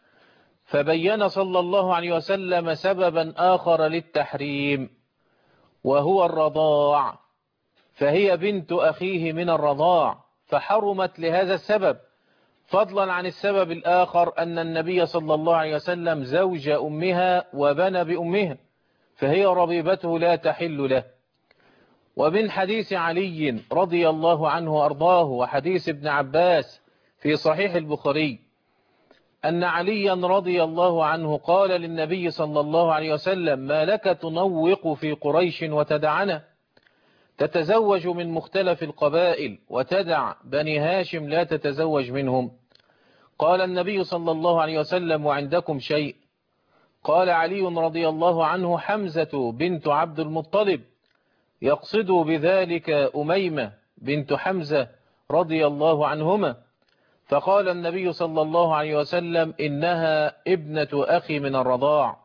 فبين صلى الله عليه وسلم سببا آخر للتحريم وهو الرضاع فهي بنت أخيه من الرضاع فحرمت لهذا السبب فضلا عن السبب الآخر أن النبي صلى الله عليه وسلم زوج أمها وبنى بأمها فهي ربيبته لا تحل له ومن حديث علي رضي الله عنه وأرضاه وحديث ابن عباس في صحيح البخاري أن عليا رضي الله عنه قال للنبي صلى الله عليه وسلم ما لك تنوق في قريش وتدعنا تتزوج من مختلف القبائل وتدع بني هاشم لا تتزوج منهم قال النبي صلى الله عليه وسلم وعندكم شيء قال علي رضي الله عنه حمزة بنت عبد المطلب يقصد بذلك أميمة بنت حمزة رضي الله عنهما فقال النبي صلى الله عليه وسلم إنها ابنة أخي من الرضاع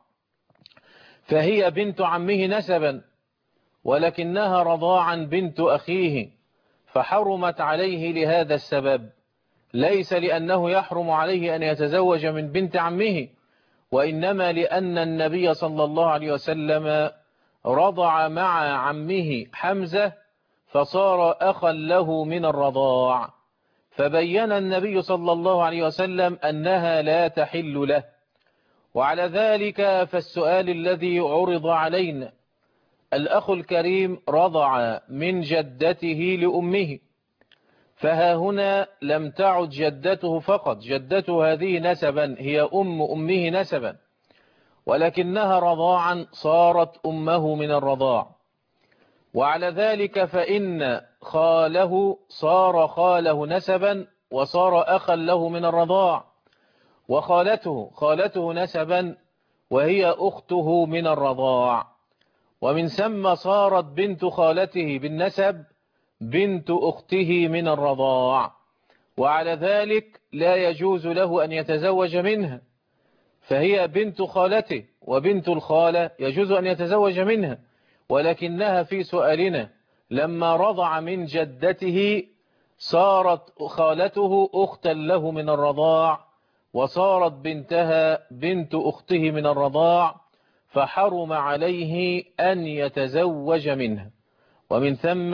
فهي بنت عمه نسبا ولكنها رضاعا بنت أخيه فحرمت عليه لهذا السبب ليس لأنه يحرم عليه أن يتزوج من بنت عمه وإنما لأن النبي صلى الله عليه وسلم رضع مع عمه حمزة فصار أخا له من الرضاع فبين النبي صلى الله عليه وسلم أنها لا تحل له وعلى ذلك فالسؤال الذي عرض علينا الأخ الكريم رضع من جدته لأمه فها هنا لم تعد جدته فقط جدته هذه نسبا هي أم أمه نسبا ولكنها رضاعا صارت أمه من الرضاع وعلى ذلك فإن خاله صار خاله نسبا وصار أخا له من الرضاع وخالته خالته نسبا وهي أخته من الرضاع ومن ثم صارت بنت خالته بالنسب بنت أخته من الرضاع وعلى ذلك لا يجوز له أن يتزوج منها فهي بنت خالته وبنت الخالة يجوز أن يتزوج منها ولكنها في سؤالنا لما رضع من جدته صارت خالته أختا له من الرضاع وصارت بنتها بنت أخته من الرضاع فحرم عليه أن يتزوج منها ومن ثم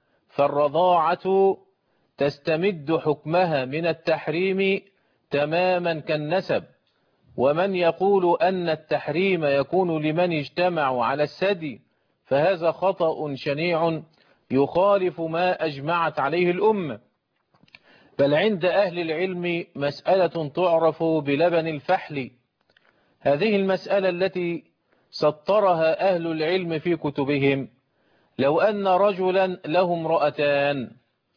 فالرضاعة تستمد حكمها من التحريم تماما كالنسب ومن يقول أن التحريم يكون لمن اجتمعوا على السدي فهذا خطأ شنيع يخالف ما أجمعت عليه الأمة بل عند أهل العلم مسألة تعرف بلبن الفحل هذه المسألة التي سطرها أهل العلم في كتبهم لو أن رجلا له امرأتان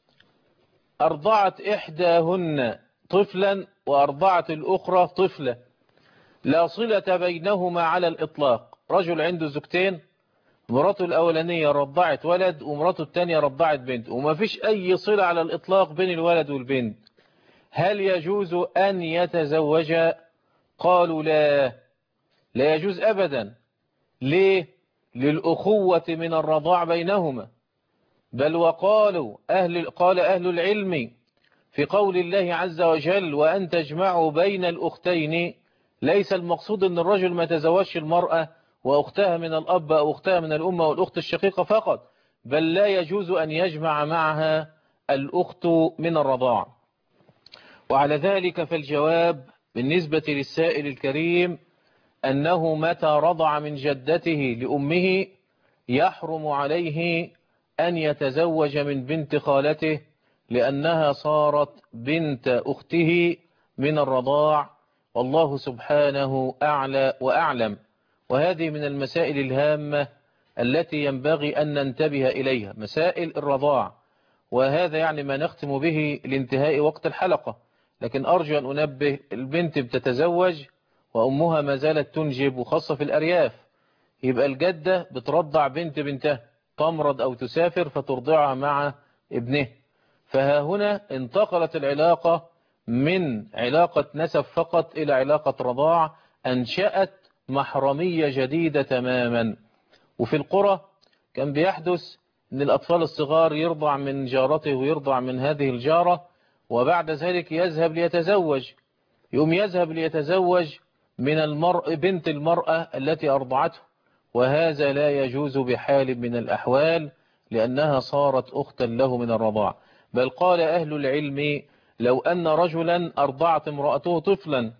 أرضعت إحداهن طفلا وأرضعت الأخرى طفلة لا صلة بينهما على الإطلاق رجل عنده زوجتين مراته الأولانية رضعت ولد ومراته الثانية رضعت بنت وما فيش أي صلة على الإطلاق بين الولد والبنت هل يجوز أن يتزوجا قالوا لا لا يجوز أبدا ليه للأخوة من الرضاع بينهما بل وقالوا أهل قال أهل العلم في قول الله عز وجل وأن تجمعوا بين الأختين ليس المقصود أن الرجل ما تزوجش المرأة وأختها من الأب أو أختها من الأم والأخت الشقيقة فقط بل لا يجوز أن يجمع معها الأخت من الرضاع وعلى ذلك فالجواب بالنسبة للسائل الكريم أنه متى رضع من جدته لأمه يحرم عليه أن يتزوج من بنت خالته لأنها صارت بنت أخته من الرضاع والله سبحانه أعلى وأعلم وهذه من المسائل الهامة التي ينبغي أن ننتبه إليها مسائل الرضاع وهذا يعني ما نختم به لانتهاء وقت الحلقة لكن أرجو أن أنبه البنت بتتزوج وأمها ما زالت تنجب وخاصة في الأرياف يبقى الجدة بترضع بنت بنتها تمرض أو تسافر فترضعها مع ابنه فها هنا انتقلت العلاقة من علاقة نسب فقط إلى علاقة رضاع أنشأت محرمية جديدة تماما وفي القرى كان بيحدث أن الأطفال الصغار يرضع من جارته ويرضع من هذه الجارة وبعد ذلك يذهب ليتزوج يوم يذهب ليتزوج من المرء بنت المرأة التي أرضعته وهذا لا يجوز بحال من الأحوال لأنها صارت أختا له من الرضاع بل قال أهل العلم لو أن رجلا أرضعت امرأته طفلا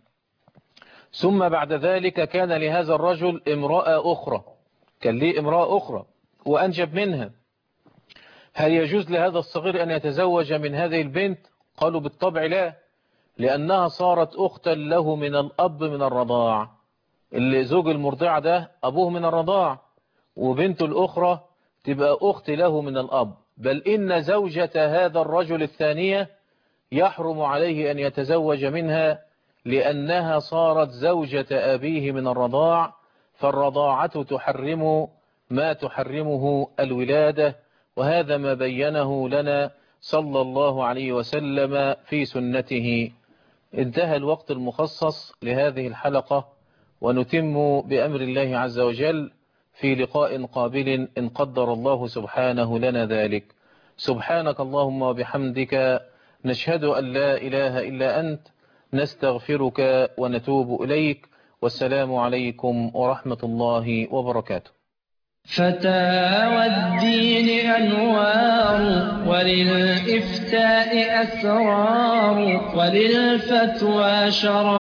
ثم بعد ذلك كان لهذا الرجل امرأة أخرى كان ليه امرأة أخرى وأنجب منها هل يجوز لهذا الصغير أن يتزوج من هذه البنت قالوا بالطبع لا لأنها صارت أختا له من الأب من الرضاع اللي زوج المرضعة ده أبوه من الرضاع وبنته الأخرى تبقى أخت له من الأب بل إن زوجة هذا الرجل الثانية يحرم عليه أن يتزوج منها لأنها صارت زوجة أبيه من الرضاع فالرضاعة تحرم ما تحرمه الولادة وهذا ما بينه لنا صلى الله عليه وسلم في سنته انتهى الوقت المخصص لهذه الحلقة ونتم بأمر الله عز وجل في لقاء قابل إن قدر الله سبحانه لنا ذلك سبحانك اللهم وبحمدك نشهد أن لا إله إلا أنت نستغفرك ونتوب إليك والسلام عليكم ورحمة الله وبركاته فتاوى الدين أنوار وللإفتاء أسرار وللفتوى شرف